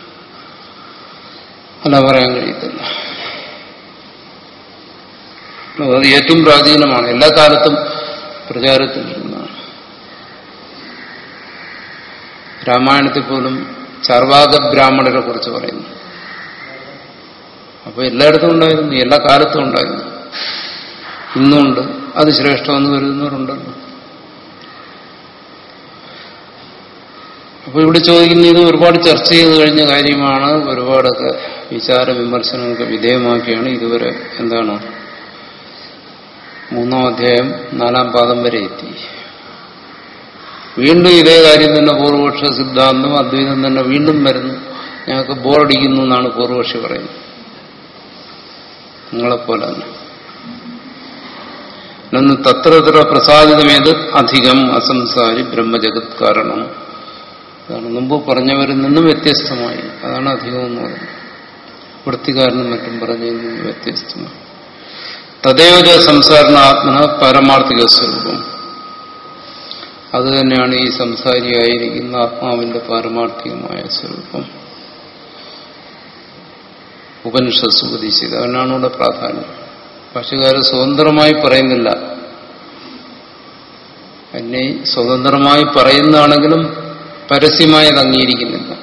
അല്ല പറയാൻ കഴിയത്തില്ല അത് ഏറ്റവും പ്രാചീനമാണ് എല്ലാ കാലത്തും പ്രചാരത്തിലിരുന്നതാണ് രാമായണത്തിൽ പോലും ചർവാക ബ്രാഹ്മണരെ കുറിച്ച് പറയുന്നു അപ്പൊ എല്ലായിടത്തും ഉണ്ടായിരുന്നു എല്ലാ കാലത്തും ഉണ്ടായിരുന്നു ഇന്നുണ്ട് അത് ശ്രേഷ്ഠമെന്ന് കരുതുന്നവരുണ്ടല്ലോ അപ്പൊ ഇവിടെ ചോദിക്കുന്ന ഇത് ഒരുപാട് ചർച്ച ചെയ്ത് കഴിഞ്ഞ കാര്യമാണ് ഒരുപാടൊക്കെ വിചാര വിമർശനങ്ങൾക്ക് വിധേയമാക്കിയാണ് ഇതുവരെ എന്താണ് മൂന്നാം അധ്യായം നാലാം പാദം വരെ എത്തി വീണ്ടും ഇതേ കാര്യം തന്നെ പൂർവപക്ഷ സിദ്ധാന്തം അദ്വൈതം തന്നെ വീണ്ടും വരുന്നു ഞങ്ങൾക്ക് ബോറടിക്കുന്നു എന്നാണ് പൂർവപക്ഷി പറയുന്നത് നിങ്ങളെപ്പോലെ തന്നെ നന്ന് തത്ര പ്രസാദിതമേത് അധികം അസംസാരി ബ്രഹ്മജഗത് കാരണം അതാണ് മുമ്പ് പറഞ്ഞവരിൽ നിന്നും വ്യത്യസ്തമായി അതാണ് അധികം എന്ന് പറയുന്നത് വൃത്തികാരനും മറ്റും പറഞ്ഞതിൽ നിന്നും വ്യത്യസ്തമായി തദൈവജ സംസാരണ ആത്മന പാരമാർത്ഥിക സ്വരൂപം അത് തന്നെയാണ് ഈ സംസാരിയായിരിക്കുന്ന ആത്മാവിന്റെ പാരമാർത്ഥികമായ സ്വരൂപം ഉപനിഷത്ത് ഉപദേശിച്ചത് അതിനാണ് ഇവിടെ പ്രാധാന്യം ഭാഷകാര് സ്വതന്ത്രമായി പറയുന്നില്ല എന്നെ സ്വതന്ത്രമായി പറയുന്നതാണെങ്കിലും പരസ്യമായി അത് അംഗീകരിക്കുന്നില്ല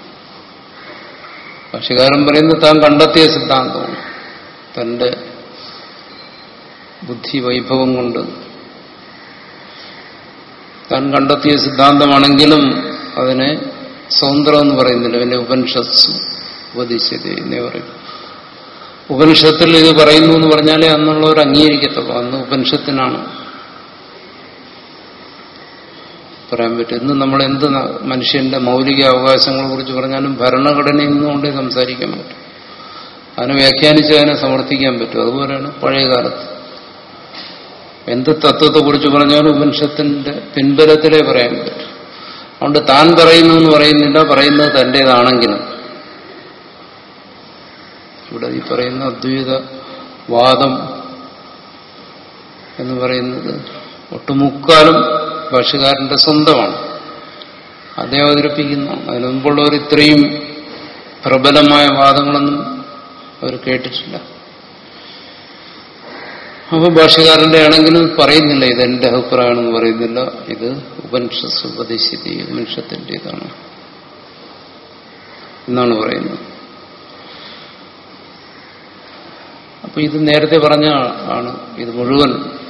ഭാഷകാരൻ പറയുന്നത് താൻ കണ്ടെത്തിയ സിദ്ധാന്തമാണ് തന്റെ ബുദ്ധി വൈഭവം കൊണ്ട് താൻ കണ്ടെത്തിയ സിദ്ധാന്തമാണെങ്കിലും അതിനെ സ്വതന്ത്രം എന്ന് പറയുന്നില്ല പിന്നെ ഉപനിഷത്ത് ഉപദേശിച്ചത് എന്നേ പറയും ഉപനിഷത്തിൽ ഇത് പറയുന്നു എന്ന് പറഞ്ഞാലേ അന്നുള്ളവർ അംഗീകരിക്കത്തുള്ളൂ അന്ന് ഉപനിഷത്തിനാണ് പറയാൻ പറ്റും ഇന്ന് നമ്മൾ എന്ത് ന- മനുഷ്യന്റെ മൗലിക അവകാശങ്ങളെ കുറിച്ച് പറഞ്ഞാലും ഭരണഘടനയിൽ നിന്നുകൊണ്ടേ സംസാരിക്കാൻ പറ്റും അതിനെ വ്യാഖ്യാനിച്ച് അതിനെ സമർത്ഥിക്കാൻ പറ്റും അതുപോലെയാണ് പഴയ കാലത്ത് എന്ത് തത്വത്തെക്കുറിച്ച് പറഞ്ഞാലും ഉപനിഷത്തിന്റെ പിൻബലത്തിലേ പറയാൻ പറ്റും അതുകൊണ്ട് താൻ പറയുന്നു എന്ന് പറയുന്നില്ല പറയുന്നത് തന്റേതാണെങ്കിലും ഇവിടെ ഈ പറയുന്ന അദ്വൈത വാദം എന്ന് പറയുന്നത് ഒട്ടുമുക്കാലും ഭാഷകാരന്റെ സ്വന്തമാണ് അദ്ദേഹം അവതരിപ്പിക്കുന്നതാണ് അതിനു മുമ്പുള്ളവർ ഇത്രയും പ്രബലമായ വാദങ്ങളൊന്നും അവർ കേട്ടിട്ടില്ല അപ്പൊ ഭാഷകാരന്റെ ആണെങ്കിലും പറയുന്നില്ല ഇത് എന്റെ അഭിപ്രായമാണെന്ന് പറയുന്നില്ല ഇത് ഉപനിഷത്ത് ഉപദേശിതി ഉപനിഷത്തിൻ്റെതാണ് എന്നാണ് പറയുന്നത് അപ്പൊ ഇത് നേരത്തെ പറഞ്ഞ ആണ് ഇത് മുഴുവൻ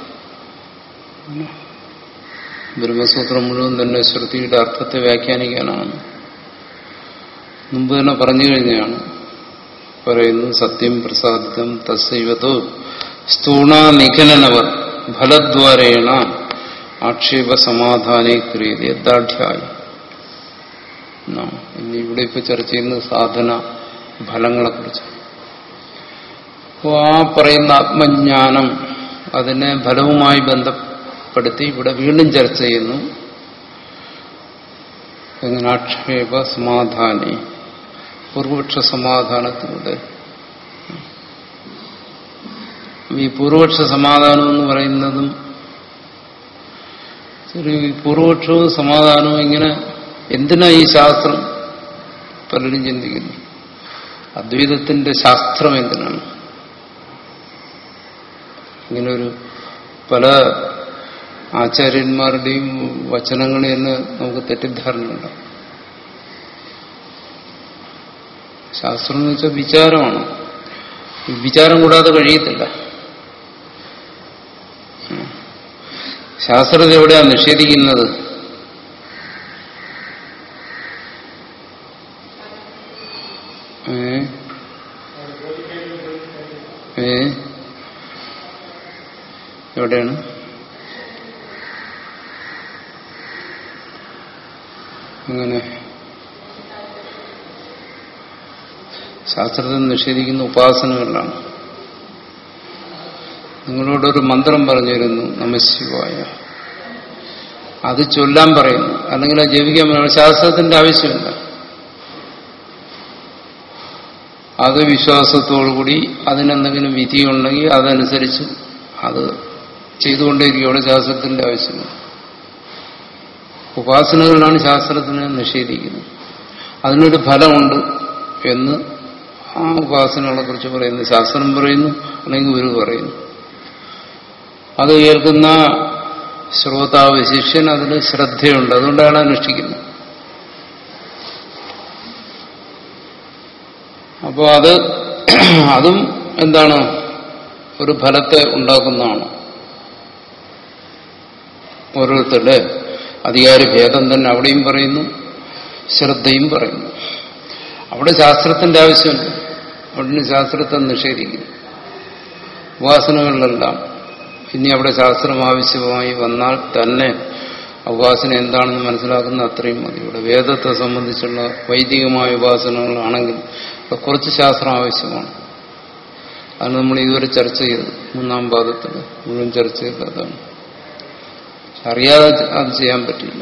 ബ്രഹ്മസൂത്രം മുഴുവൻ തന്നെ ശ്രുതിയുടെ അർത്ഥത്തെ വ്യാഖ്യാനിക്കാനാണ് മുമ്പ് തന്നെ പറഞ്ഞു കഴിഞ്ഞാണ് പറയുന്നു സത്യം പ്രസാദിതം തസ്സൈവതോ സ്ഥൂണ നിഖനനവർ ഫലദ്വാരേണ ആക്ഷേപ സമാധാനേ ക്രിയതേ ദാഢ്യായി എന്നാണ് ഇനി ഇവിടെ ഇപ്പൊ ചർച്ച ചെയ്യുന്നത് സാധന ഫലങ്ങളെക്കുറിച്ച് അപ്പോൾ ആ പറയുന്ന ആത്മജ്ഞാനം അതിനെ ഫലവുമായി ബന്ധപ്പെടുത്തി ഇവിടെ വീണ്ടും ചർച്ച ചെയ്യുന്നു എങ്ങനെ ആക്ഷേപ സമാധാനി പൂർവപക്ഷ സമാധാനത്തിലൂടെ ഈ പൂർവപക്ഷ സമാധാനം എന്ന് പറയുന്നതും ചെറിയ ഈ പൂർവപക്ഷവും സമാധാനവും ഇങ്ങനെ എന്തിനാ ഈ ശാസ്ത്രം പലരും ചിന്തിക്കുന്നു അദ്വൈതത്തിന്റെ ശാസ്ത്രം എന്തിനാണ് ഇങ്ങനെ ഒരു പല ആചാര്യന്മാരുടെയും വചനങ്ങളിൽ തന്നെ നമുക്ക് തെറ്റിദ്ധാരണയുണ്ട് ശാസ്ത്രം എന്ന് വെച്ചാൽ വിചാരമാണ് ഈ വിചാരം കൂടാതെ കഴിയത്തില്ല ഉം. ശാസ്ത്രത്തെ എവിടെയാണ് നിഷേധിക്കുന്നത് ഏ ഏ എവിടെയാണ് അങ്ങനെ ശാസ്ത്രത്തിൽ നിഷേധിക്കുന്ന ഉപാസനകളിലാണ് നിങ്ങളോടൊരു മന്ത്രം പറഞ്ഞിരുന്നു നമശിവായ അത് ചൊല്ലാൻ പറയുന്നു അല്ലെങ്കിൽ അത് ജപിക്കാൻ പറയുന്നു ശാസ്ത്രത്തിന്റെ ആവശ്യമില്ല അത് വിശ്വാസത്തോടുകൂടി അതിനെന്തെങ്കിലും വിധിയുണ്ടെങ്കിൽ അതനുസരിച്ച് അത് ചെയ്തുകൊണ്ടേയിരിക്കുകയാണ് ശാസ്ത്രത്തിന്റെ ആവശ്യമില്ല ഉപാസനകളിലാണ് ശാസ്ത്രത്തിനെ നിഷേധിക്കുന്നത് അതിനൊരു ഫലമുണ്ട് എന്ന് ആ ഉപാസനകളെ കുറിച്ച് പറയുന്നു ശാസ്ത്രം പറയുന്നു അല്ലെങ്കിൽ ഗുരു പറയുന്നു അത് കേൾക്കുന്ന ശ്രോതാവ് ശിഷ്യൻ അതിന് ശ്രദ്ധയുണ്ട് അതുകൊണ്ടാണ് അനുഷ്ഠിക്കുന്നത് അപ്പോൾ അത് അതും എന്താണ് ഒരു ഫലത്തെ ഉണ്ടാക്കുന്നതാണ് ഓരോരുത്തരുടെ അധികാരി ഭേദം തന്നെ അവിടെയും പറയുന്നു ശ്രദ്ധയും പറയുന്നു അവിടെ ശാസ്ത്രത്തിന്റെ ആവശ്യമില്ല അവിടെ ശാസ്ത്രത്തെ നിഷേധിക്കുന്നു ഉപാസനകളിലെല്ലാം ഇനി അവിടെ ശാസ്ത്രം ആവശ്യമായി വന്നാൽ തന്നെ ഉപാസന എന്താണെന്ന് മനസ്സിലാക്കുന്ന അത്രയും മതി ഇവിടെ വേദത്തെ സംബന്ധിച്ചുള്ള വൈദികമായ ഉപാസനകളാണെങ്കിൽ ഇവിടെ കുറച്ച് ശാസ്ത്രം ആവശ്യമാണ് അത് നമ്മൾ ഇതുവരെ ചർച്ച ചെയ്തു മൂന്നാം പാദത്തിൽ മുഴുവൻ ചർച്ച ചെയ്തത് അതാണ് അറിയാതെ അത് ചെയ്യാൻ പറ്റില്ല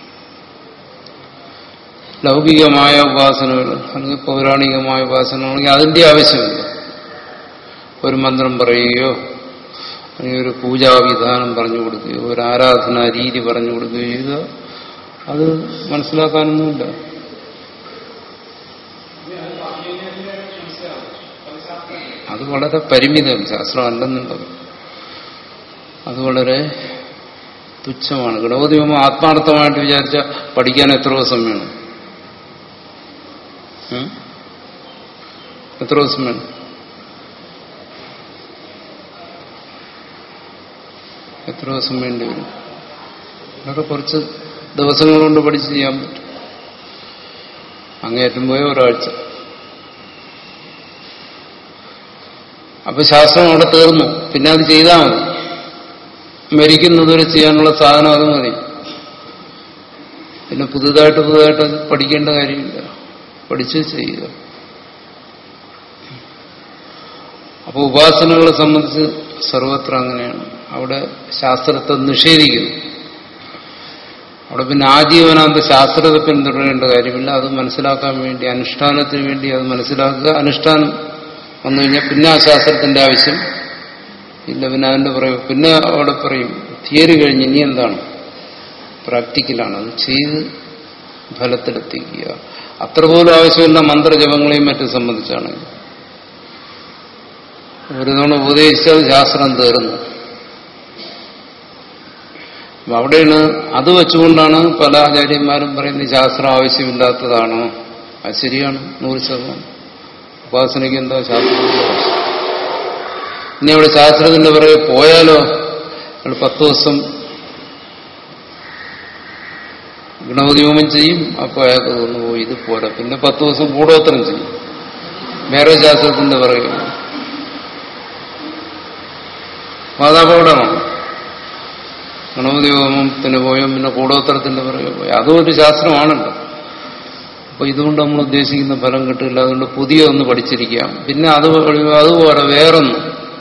ലൗകികമായ ഉപാസനകൾ അല്ലെങ്കിൽ പൗരാണികമായ ഉപാസനകളാണെങ്കിൽ അതിന്റെ ആവശ്യമില്ല ഒരു മന്ത്രം പറയുകയോ അല്ലെങ്കിൽ ഒരു പൂജാവിധാനം പറഞ്ഞു കൊടുക്കുകയോ ഒരു ആരാധനാ രീതി പറഞ്ഞു കൊടുക്കുകയോ ചെയ്ത അത് മനസ്സിലാക്കാനൊന്നുമില്ല അത് വളരെ പരിമിതം ശാസ്ത്രം അല്ലെന്നുള്ളത് അത് വളരെ തുച്ഛമാണ് ഗണപതി ഹോമം ആത്മാർത്ഥമായിട്ട് വിചാരിച്ച പഠിക്കാൻ എത്ര ദിവസം വേണം ഉം? എത്ര ദിവസം വേണം എത്ര ദിവസം വേണ്ടി വരും അതൊക്കെ കുറച്ച് ദിവസങ്ങൾ കൊണ്ട് പഠിച്ച് ചെയ്യാൻ പറ്റും അങ്ങേറ്റം പോയ ഒരാഴ്ച അപ്പൊ ശാസ്ത്രം അവിടെ തീർന്നു പിന്നെ അത് ചെയ്താൽ മതി മരിക്കുന്നതുവരെ ചെയ്യാനുള്ള സാധനം അത് മതി പിന്നെ പുതുതായിട്ട് പുതുതായിട്ട് അത് പഠിക്കേണ്ട കാര്യമില്ല പഠിച്ച് ചെയ്യുക അപ്പോൾ ഉപാസനകളെ സംബന്ധിച്ച് സർവത്ര അങ്ങനെയാണ് അവിടെ ശാസ്ത്രത്തെ നിഷേധിക്കുന്നു അവിടെ പിന്നെ ആജീവനാന്ത ശാസ്ത്രത്തെ പിന്തുടരേണ്ട കാര്യമില്ല അത് മനസ്സിലാക്കാൻ വേണ്ടി അനുഷ്ഠാനത്തിന് വേണ്ടി അത് മനസ്സിലാക്കുക അനുഷ്ഠാനം വന്നു കഴിഞ്ഞാൽ പിന്നെ ആ ശാസ്ത്രത്തിന്റെ ആവശ്യം ഇല്ല പിന്നെ അതിന്റെ പറയും പിന്നെ അവിടെ പറയും തിയറി കഴിഞ്ഞ് ഇനി എന്താണ് പ്രാക്ടിക്കലാണ് അത് ചെയ്ത് ഫലത്തിലെത്തിക്കുക അത്ര പോലും ആവശ്യമില്ല മന്ത്രജപങ്ങളെയും മറ്റും സംബന്ധിച്ചാണ് ഒരു തവണ ഉപദേശിച്ചത് ശാസ്ത്രം തീർന്നു അപ്പൊ അവിടെയാണ് അത് വെച്ചുകൊണ്ടാണ് പല ആചാര്യന്മാരും പറയുന്നത് ശാസ്ത്രം ആവശ്യമില്ലാത്തതാണോ അത് ശരിയാണ് നൂറ് ശതമാനം ഉപാസനയ്ക്ക് എന്താ ശാസ്ത്രത്തിന്റെ ആവശ്യം ഇനി അവിടെ ശാസ്ത്രത്തിന്റെ പിറകെ പോയാലോ അയാൾ പത്ത് ദിവസം ഗണപതി ഹോമം ചെയ്യും അപ്പോൾ അയാൾക്ക് തോന്നുന്നു പോയി ഇത് പോരാ പിന്നെ പത്ത് ദിവസം കൂടോത്രം ചെയ്യും വേറെ ശാസ്ത്രത്തിന്റെ പിറകെ പാതാപകടമാണ് ഗണപതി ഹോമത്തിന് പോയോ പിന്നെ കൂടോത്രത്തിന്റെ പിറകെ പോയി അതും ഒരു ശാസ്ത്രമാണല്ലോ അപ്പൊ ഇതുകൊണ്ട് നമ്മൾ ഉദ്ദേശിക്കുന്ന ഫലം കിട്ടില്ല അതുകൊണ്ട് പുതിയ ഒന്ന് പഠിച്ചിരിക്കാം പിന്നെ അത് അതുപോലെ വേറൊന്ന്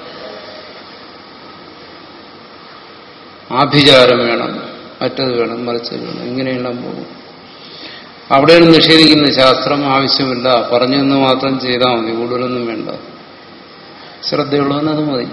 ആഭിചാരം വേണം മറ്റത് വേണം മറിച്ചത് വേണം ഇങ്ങനെയെല്ലാം പോകും അവിടെയാണ് നിഷേധിക്കുന്ന ശാസ്ത്രം ആവശ്യമില്ല പറഞ്ഞെന്ന് മാത്രം ചെയ്താൽ മതി കൂടുതലൊന്നും വേണ്ട ശ്രദ്ധയുള്ളവന് അത് മതി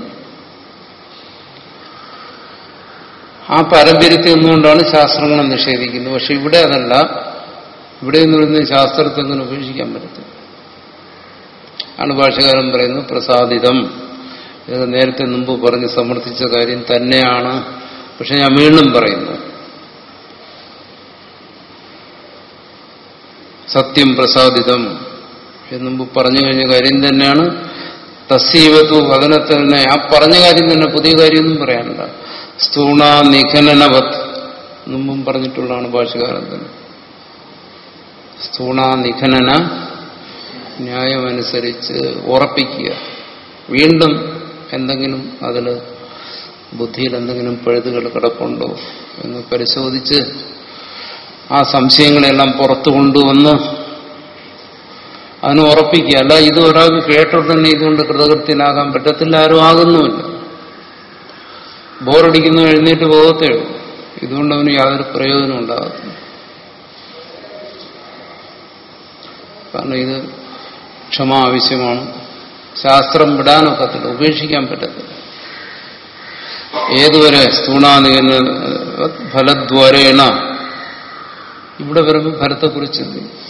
ആ പാരമ്പര്യത്തിൽ നിന്നുകൊണ്ടാണ് ശാസ്ത്രങ്ങളെ നിഷേധിക്കുന്നത് പക്ഷെ ഇവിടെ അതല്ല ഇവിടെ എന്ന് പറയുന്നത് ശാസ്ത്രത്തെ അങ്ങനെ ഉപേക്ഷിക്കാൻ പറ്റത്തില്ല ആണ് ഭാഷകാരൻ പറയുന്നത് പ്രസാദിതം ഇത് നേരത്തെ മുമ്പ് പറഞ്ഞ് സമർത്ഥിച്ച കാര്യം തന്നെയാണ് പക്ഷെ ഞാൻ വീണ്ടും പറയുന്നു സത്യം പ്രസാദിതം എന്ന് മുമ്പ് പറഞ്ഞു കഴിഞ്ഞ കാര്യം തന്നെയാണ് തസ്സീവത്തു വചനത്തിൽ തന്നെ ആ പറഞ്ഞ കാര്യം തന്നെ പുതിയ കാര്യമൊന്നും പറയാനില്ല സ്ഥൂണ നിഖനനവത് മുമ്പും പറഞ്ഞിട്ടുള്ളതാണ് ഭാഷകാരൻ തന്നെ സ്ഥൂണ നിഖനന ന്യായമനുസരിച്ച് ഉറപ്പിക്കുക വീണ്ടും എന്തെങ്കിലും അതിൽ ബുദ്ധിയിൽ എന്തെങ്കിലും പഴുതുകൾ കിടപ്പുണ്ടോ എന്ന് പരിശോധിച്ച് ആ സംശയങ്ങളെല്ലാം പുറത്തു കൊണ്ടുവന്ന് അതിനെ ഉറപ്പിക്കുക അല്ല ഇത് ഒരാൾക്ക് കേട്ടോട്ട് തന്നെ ഇതുകൊണ്ട് കൃതകൃത്യനാകാൻ പറ്റത്തില്ല ആരും ആകുന്നുമില്ല ബോറടിക്കുന്നു എഴുന്നേറ്റ് പോകത്തേ ഉള്ളൂ ഇതുകൊണ്ട് അവന് യാതൊരു പ്രയോജനം ഉണ്ടാകത്തില്ല കാരണം ഇത് ക്ഷമ ആവശ്യമാണ് ശാസ്ത്രം വിടാനൊക്കത്തില്ല ഉപേക്ഷിക്കാൻ പറ്റത്തില്ല ഏതുവരെ സ്ഥൂണാദികന് ഫലദ്വാരേണ ഇവിടെ വരുമ്പോൾ ഫലത്തെക്കുറിച്ച്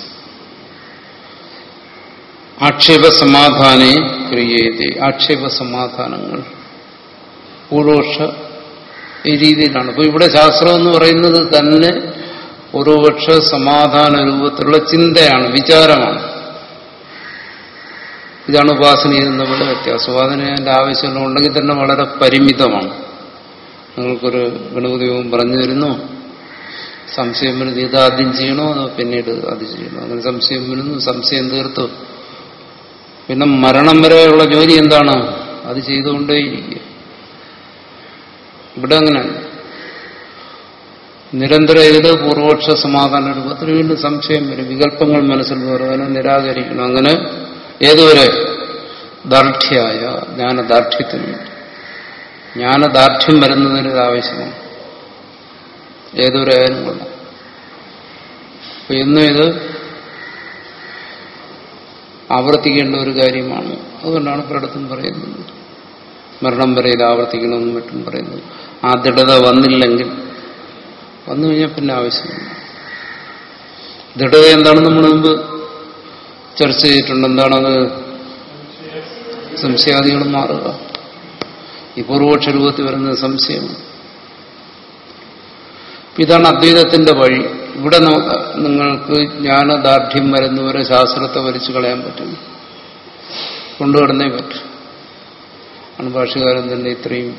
ആക്ഷേപ സമാധാനേ ക്രിയേതി ആക്ഷേപ സമാധാനങ്ങൾ പൂർവോക്ഷ ഈ രീതിയിലാണ് അപ്പൊ ഇവിടെ ശാസ്ത്രം എന്ന് പറയുന്നത് തന്നെ പൂർവപക്ഷ സമാധാന രൂപത്തിലുള്ള ചിന്തയാണ് വിചാരമാണ് ഇതാണ് ഉപാസനയും തമ്മിൽ വ്യത്യാസം ഉപാസനയുടെ ആവശ്യമുള്ള ഉണ്ടെങ്കിൽ തന്നെ വളരെ പരിമിതമാണ് നിങ്ങൾക്കൊരു ഗണപതിവും പറഞ്ഞു തരുന്നു സംശയം വരുന്നത് ഇത് ആദ്യം ചെയ്യണോ അതോ പിന്നീട് അത് ചെയ്യണോ അങ്ങനെ സംശയം വരുന്നു സംശയം തീർത്തു പിന്നെ മരണം വരെയുള്ള ജോലി എന്താണ് അത് ചെയ്തുകൊണ്ടേയിരിക്കുക ഇവിടെ അങ്ങനെയാണ് നിരന്തരം ഇതിൽ പൂർവപക്ഷ സമാധാന രൂപത്തിൽ വീണ്ടും സംശയം വരും വികല്പങ്ങൾ മനസ്സിൽ വരും അതിനെ നിരാകരിക്കണം അങ്ങനെ ഏതുവരെ ദാർഢ്യായ ജ്ഞാനദാർഢ്യത്തിന് വേണ്ടി ജ്ഞാനദാർഢ്യം വരുന്നതിന് ഇത് ആവശ്യമാണ് ഏതൊരു ആയാലും കൊള്ളാം അപ്പൊ ഇന്നും ഇത് ആവർത്തിക്കേണ്ട ഒരു കാര്യമാണ് അതുകൊണ്ടാണ് പലയിടത്തും പറയുന്നത് മരണം വരെ ഇത് ആവർത്തിക്കണമെന്നും മറ്റും പറയുന്നത് ആ ദൃഢത വന്നില്ലെങ്കിൽ വന്നു കഴിഞ്ഞാൽ പിന്നെ ആവശ്യമില്ല ദൃഢത എന്താണ് നമ്മൾ മുമ്പ് ചർച്ച ചെയ്തിട്ടുണ്ട് എന്താണത് സംശയാദികൾ മാറുക ഈ പൂർവോക്ഷ രൂപത്തിൽ വരുന്ന സംശയമാണ് ഇതാണ് അദ്വൈതത്തിന്റെ വഴി ഇവിടെ നിങ്ങൾക്ക് ജ്ഞാനദാർഢ്യം വരുന്നവരെ ശാസ്ത്രത്തെ വലിച്ചു കളയാൻ പറ്റും കൊണ്ടുകിടന്നേ പറ്റും ആണ് ഭാഷകാരൻ തന്നെ ഇത്രയും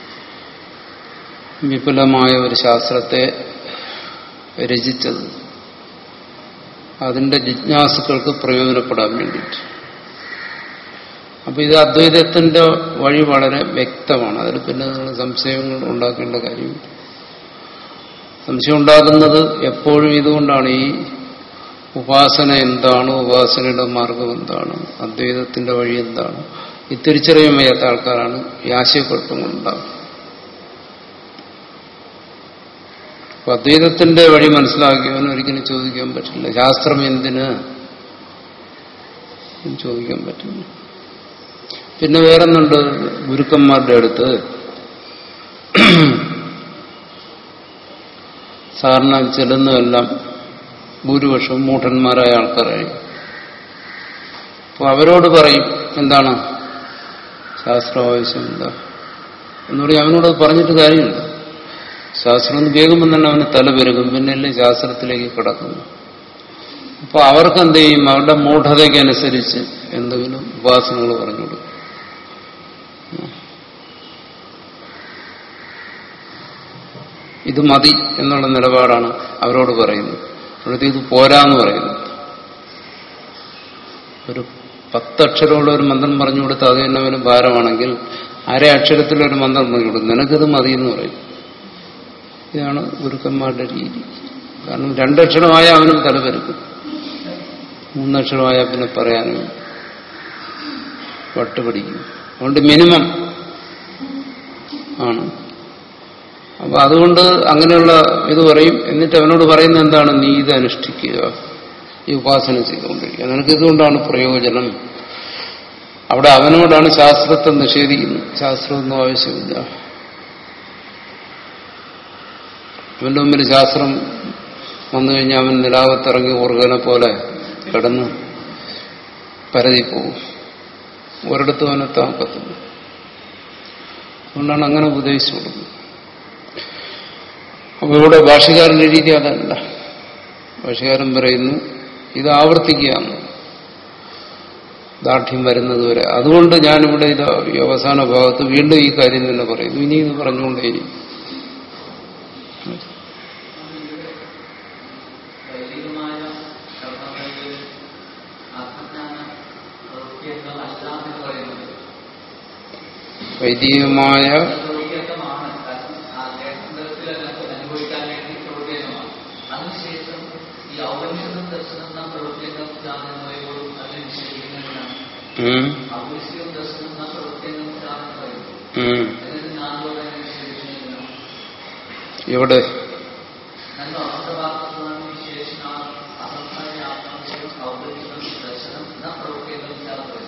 വിപുലമായ ഒരു ശാസ്ത്രത്തെ രചിച്ചത് അതിന്റെ ജിജ്ഞാസുക്കൾക്ക് പ്രയോജനപ്പെടാൻ വേണ്ടിയിട്ട് അപ്പൊ ഇത് അദ്വൈതത്തിന്റെ വഴി വളരെ വ്യക്തമാണ് അതിൽ പിന്നെ നിങ്ങൾ സംശയങ്ങൾ ഉണ്ടാക്കേണ്ട കാര്യമില്ല സംശയം ഉണ്ടാകുന്നത് എപ്പോഴും ഇതുകൊണ്ടാണ് ഈ ഉപാസന എന്താണ് ഉപാസനയുടെ മാർഗം എന്താണ് അദ്വൈതത്തിന്റെ വഴി എന്താണ് ഈ തിരിച്ചറിയാൻ വയ്യാത്ത ആൾക്കാരാണ് ഈ ആശയക്കുഴപ്പങ്ങൾ ഉണ്ടാകും അപ്പൊ അദ്വൈതത്തിന്റെ വഴി മനസ്സിലാക്കിയവൻ ഒരിക്കലും ചോദിക്കാൻ പറ്റില്ല ശാസ്ത്രം എന്തിന് ചോദിക്കാൻ പറ്റില്ല പിന്നെ വേറൊന്നുണ്ട് ഗുരുക്കന്മാരുടെ അടുത്ത് സാധാരണ ചെല്ലുന്നതെല്ലാം ഭൂരിപക്ഷവും മൂഢന്മാരായ ആൾക്കാരായി അപ്പൊ അവരോട് പറയും എന്താണ് ശാസ്ത്രം ആവശ്യമില്ല എന്ന് പറയും അവനോട് പറഞ്ഞിട്ട് കാര്യമില്ല ശാസ്ത്രം എന്ന് കേൾക്കുമ്പോൾ തന്നെ അവന് തല പെരുകും പിന്നെയല്ലേ ശാസ്ത്രത്തിലേക്ക് കിടക്കുന്നു അപ്പൊ അവർക്ക് എന്ത് ചെയ്യും അവരുടെ മൂഢതയ്ക്കനുസരിച്ച് എന്തെങ്കിലും ഉപാസനകൾ പറഞ്ഞു കൊടുക്കും ഇത് മതി എന്നുള്ള നിലപാടാണ് അവരോട് പറയുന്നത് അവിടുത്തെ ഇത് പോരാന്ന് പറയുന്നു ഒരു പത്തക്ഷരമുള്ള ഒരു മന്ത്രം പറഞ്ഞു കൊടുത്ത് അത് തന്നെ അവന് ഭാരമാണെങ്കിൽ അര അക്ഷരത്തിലൊരു മന്ത്രം പറഞ്ഞു കൊടുക്കും നിനക്കിത് മതി എന്ന് പറയും ഇതാണ് ഗുരുക്കന്മാരുടെ രീതി കാരണം രണ്ടക്ഷരമായ അവനും തലപെരുക്കും മൂന്നക്ഷരമായ പിന്നെ പറയാനും വട്ടുപിടിക്കും അതുകൊണ്ട് മിനിമം ആണ് അപ്പൊ അതുകൊണ്ട് അങ്ങനെയുള്ള ഇത് പറയും എന്നിട്ട് അവനോട് പറയുന്നത് എന്താണ് നീ ഇത് അനുഷ്ഠിക്കുക ഈ ഉപാസന ചെയ്തുകൊണ്ടിരിക്കുക നിനക്ക് ഇതുകൊണ്ടാണ് പ്രയോജനം അവിടെ അവനോടാണ് ശാസ്ത്രത്തെ നിഷേധിക്കുന്നത് ശാസ്ത്രമൊന്നും ആവശ്യമില്ല അവന്റെ മുമ്പിൽ ശാസ്ത്രം വന്നു കഴിഞ്ഞാൽ അവൻ നിലാവത്തിറങ്ങി ഓർഗനെ പോലെ കിടന്ന് പരതി പോകും ഒരിടത്തും അവനെത്താൻ പറ്റില്ല അതുകൊണ്ടാണ് അങ്ങനെ ഉപദേശിച്ചു കൊടുക്കുന്നത് അപ്പൊ ഇവിടെ ഭാഷകാരന്റെ രീതി അതല്ല ഭാഷകാരൻ പറയുന്നു ഇത് ആവർത്തിക്കുകയാണ് ദാർഢ്യം വരുന്നത് വരെ അതുകൊണ്ട് ഞാനിവിടെ ഇത് ഈ അവസാന ഭാഗത്ത് വീണ്ടും ഈ കാര്യം തന്നെ പറയുന്നു ഇനി ഇത് പറഞ്ഞുകൊണ്ടേയിരിക്കും വൈദികമായ കർമ്മങ്ങളിൽ ആത്മജ്ഞാന പ്രവൃത്തിയൊക്കെ അല്ല എന്ന് പറയുന്നത് വൈദികമായ പ്രവൃത്തിയൊക്കെ അനുഭവിക്കാൻ വേണ്ടി പ്രവർത്തിക്കുന്നതാണ് അതിനുശേഷം ഈ ഔപനിഷത്തും ദർശനം പ്രവർത്തിക്കുന്ന ജാതകങ്ങളോടും അതിനെ നിഷേധിക്കുന്നതിനാണ് ഉം, ഔപനിഷവും ദർശനം പ്രവർത്തിക്കുന്ന ജാതകം പറയുന്നു ഉം. എന്നിട്ട് നാലോടെ നിഷേധിക്കുന്നതിനാണ് എവിടെ ನನ್ನ ಅರ್ಥವಾಕ್ಯಗಳನ್ನು ವಿಶೇಷಣ ಅಸಂಖ್ಯಾತ ಆತ್ಮವಿಷಯ ಔಪನಿಷತ್ ದರ್ಶನಂ ನ ಪ್ರವೃತ್ತಿಯನ್ನು ವಿಚಾರಪಡಿಸಿ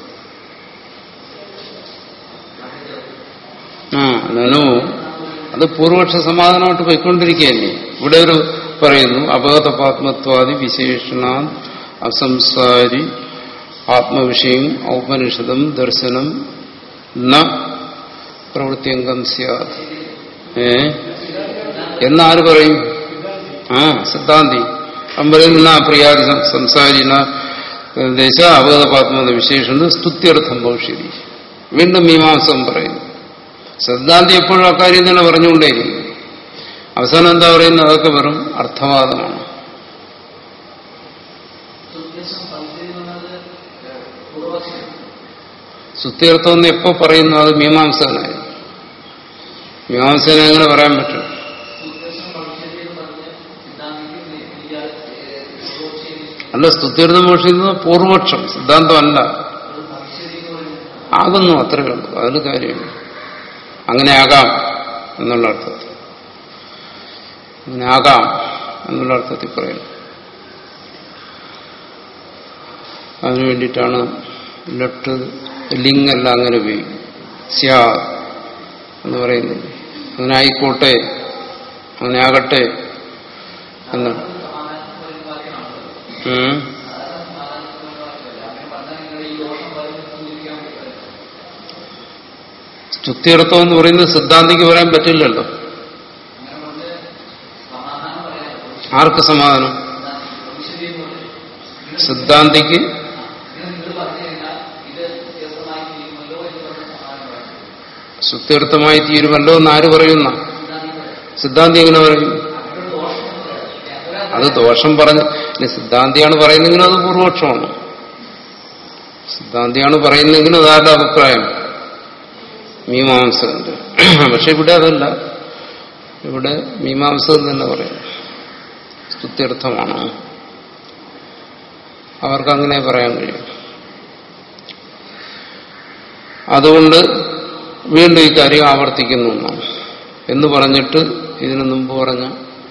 ആ നനു അത് പൂർവപക്ഷ സമാധാനമായിട്ട് പോയിക്കൊണ്ടിരിക്കുകയല്ലേ ഇവിടെ ഒരു പറയുന്നു അപകതപാത്മത്വാദി വിശേഷണ അസംസാരി ആത്മവിഷയം ഔപനിഷദം ദർശനം ന പ്രവൃത്തിയംഗം സ്യാത് ഏ എന്നാര് പറയും ആ സിദ്ധാന്തി അവൻ പറയുന്ന പ്രിയാദി സം- സംസാരിന ദശ അപകതപാത്മത വിശേഷണം സ്തുത്യർത്ഥം ഭവിഷ്യതി വീണ്ടും മീമാംസം പറയുന്നു സിദ്ധാന്തി എപ്പോഴും അക്കാര്യം തന്നെ പറഞ്ഞുകൊണ്ടേയിരിക്കും അവസാനം എന്താ പറയുന്നത് അതൊക്കെ വെറും അർത്ഥവാദമാണ് സുദ്ദേശം പങ്കുവെക്കുന്നത് പൂർവപക്ഷം സുത്യർത്ഥം എന്ന് എപ്പോ പറയുന്നു അത് മീമാംസകനായി മീമാംസകനെ എങ്ങനെ പറയാൻ പറ്റും സുദ്ദേശം ഭവിഷ്യത്തിൽ പറഞ്ഞ് സിദ്ധാന്തിക്ക് ഇയാൾ പൂർവപക്ഷം അല്ല സ്തുത്യർത്ഥം മോഷിക്കുന്നത് പൂർവപക്ഷം സിദ്ധാന്തമല്ല ഒരു ഭവിഷ്യതി എന്ന് പറയുന്നത് ആകുന്നു അത്രയേ ഉള്ളൂ അതിൽ കാര്യമില്ല അങ്ങനെ ആകാം എന്നുള്ള അർത്ഥത്തിൽ അങ്ങനെ ആകാം എന്നുള്ള അർത്ഥത്തിൽ പറയുന്നു അതിനു വേണ്ടിയിട്ടാണ് ലട്ട് ലിംഗല്ല അങ്ങനെ ഉപയോഗിക്കും സ്യാ എന്ന് പറയുന്നത് അങ്ങനെ ആയിക്കോട്ടെ അങ്ങനെ ആകട്ടെ എന്നാണ് സമാധാനത്തിന് ഒരു വാക്യമാണല്ലോ ഉം. അതാണ് സമാധാനത്തിന് ഒരു വാക്യമല്ല അങ്ങനെ പറഞ്ഞാൽ നിങ്ങൾ ഈ ദോഷം പറയുന്നത് സൂചിപ്പിക്കാൻ പറ്റില്ല സ്തുത്യർത്ഥം എന്ന് പറയുന്നത് സിദ്ധാന്തിക്ക് പറയാൻ പറ്റില്ലല്ലോ അങ്ങനെ പറഞ്ഞ് സമാധാനം പറയാൻ ആർക്ക് സമാധാനം ഭവിഷ്യതി എന്ന് പറയും സിദ്ധാന്തിക്ക് ഇങ്ങനെ നിങ്ങൾ പറഞ്ഞു കഴിഞ്ഞാൽ ഇത് വ്യത്യസ്തമായി തീരുമല്ലോ എന്ന് പറഞ്ഞ സമാധാനം പറയാം സ്തുത്യർത്ഥമായി തീരുമല്ലോ എന്ന് ആര് പറയുന്ന സിദ്ധാന്തി എങ്ങനെ പറയും അത് ദോഷം പറഞ്ഞ് ഇനി സിദ്ധാന്തിയാണ് പറയുന്നെങ്കിലും അത് പൂർവപക്ഷമാണ് സിദ്ധാന്തിയാണ് പറയുന്നെങ്കിലും അതാരുടെ അഭിപ്രായം മീമാംസകന്റെ പക്ഷെ ഇവിടെ അതല്ല ഇവിടെ മീമാംസകൻ തന്നെ പറയും സ്തുത്യർത്ഥമാണ് അവർക്ക് അങ്ങനെ പറയാൻ കഴിയും അതുകൊണ്ട് വീണ്ടും ഈ കാര്യം ആവർത്തിക്കുന്നു എന്നാണ് എന്ന് പറഞ്ഞിട്ട് ഇതിനു മുമ്പ് പറഞ്ഞ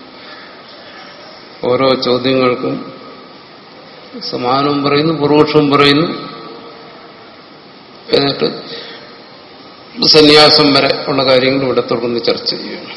ഓരോ ചോദ്യങ്ങൾക്കും സമാനവും പറയുന്നു പൂർവക്ഷവും പറയുന്നു എന്നിട്ട് സന്യാസം വരെ ഉള്ള കാര്യങ്ങൾ ഇവിടെ തുടർന്ന് ചർച്ച ചെയ്യുന്നു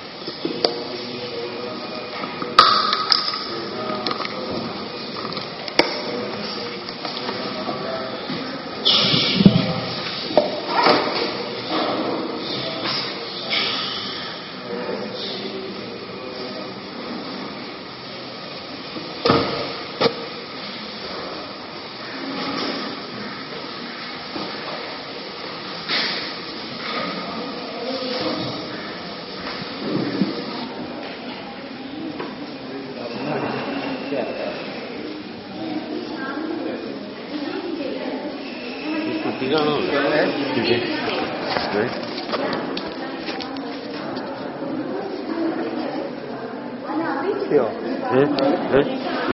കുട്ടിക്കാണോ ഏ ഏ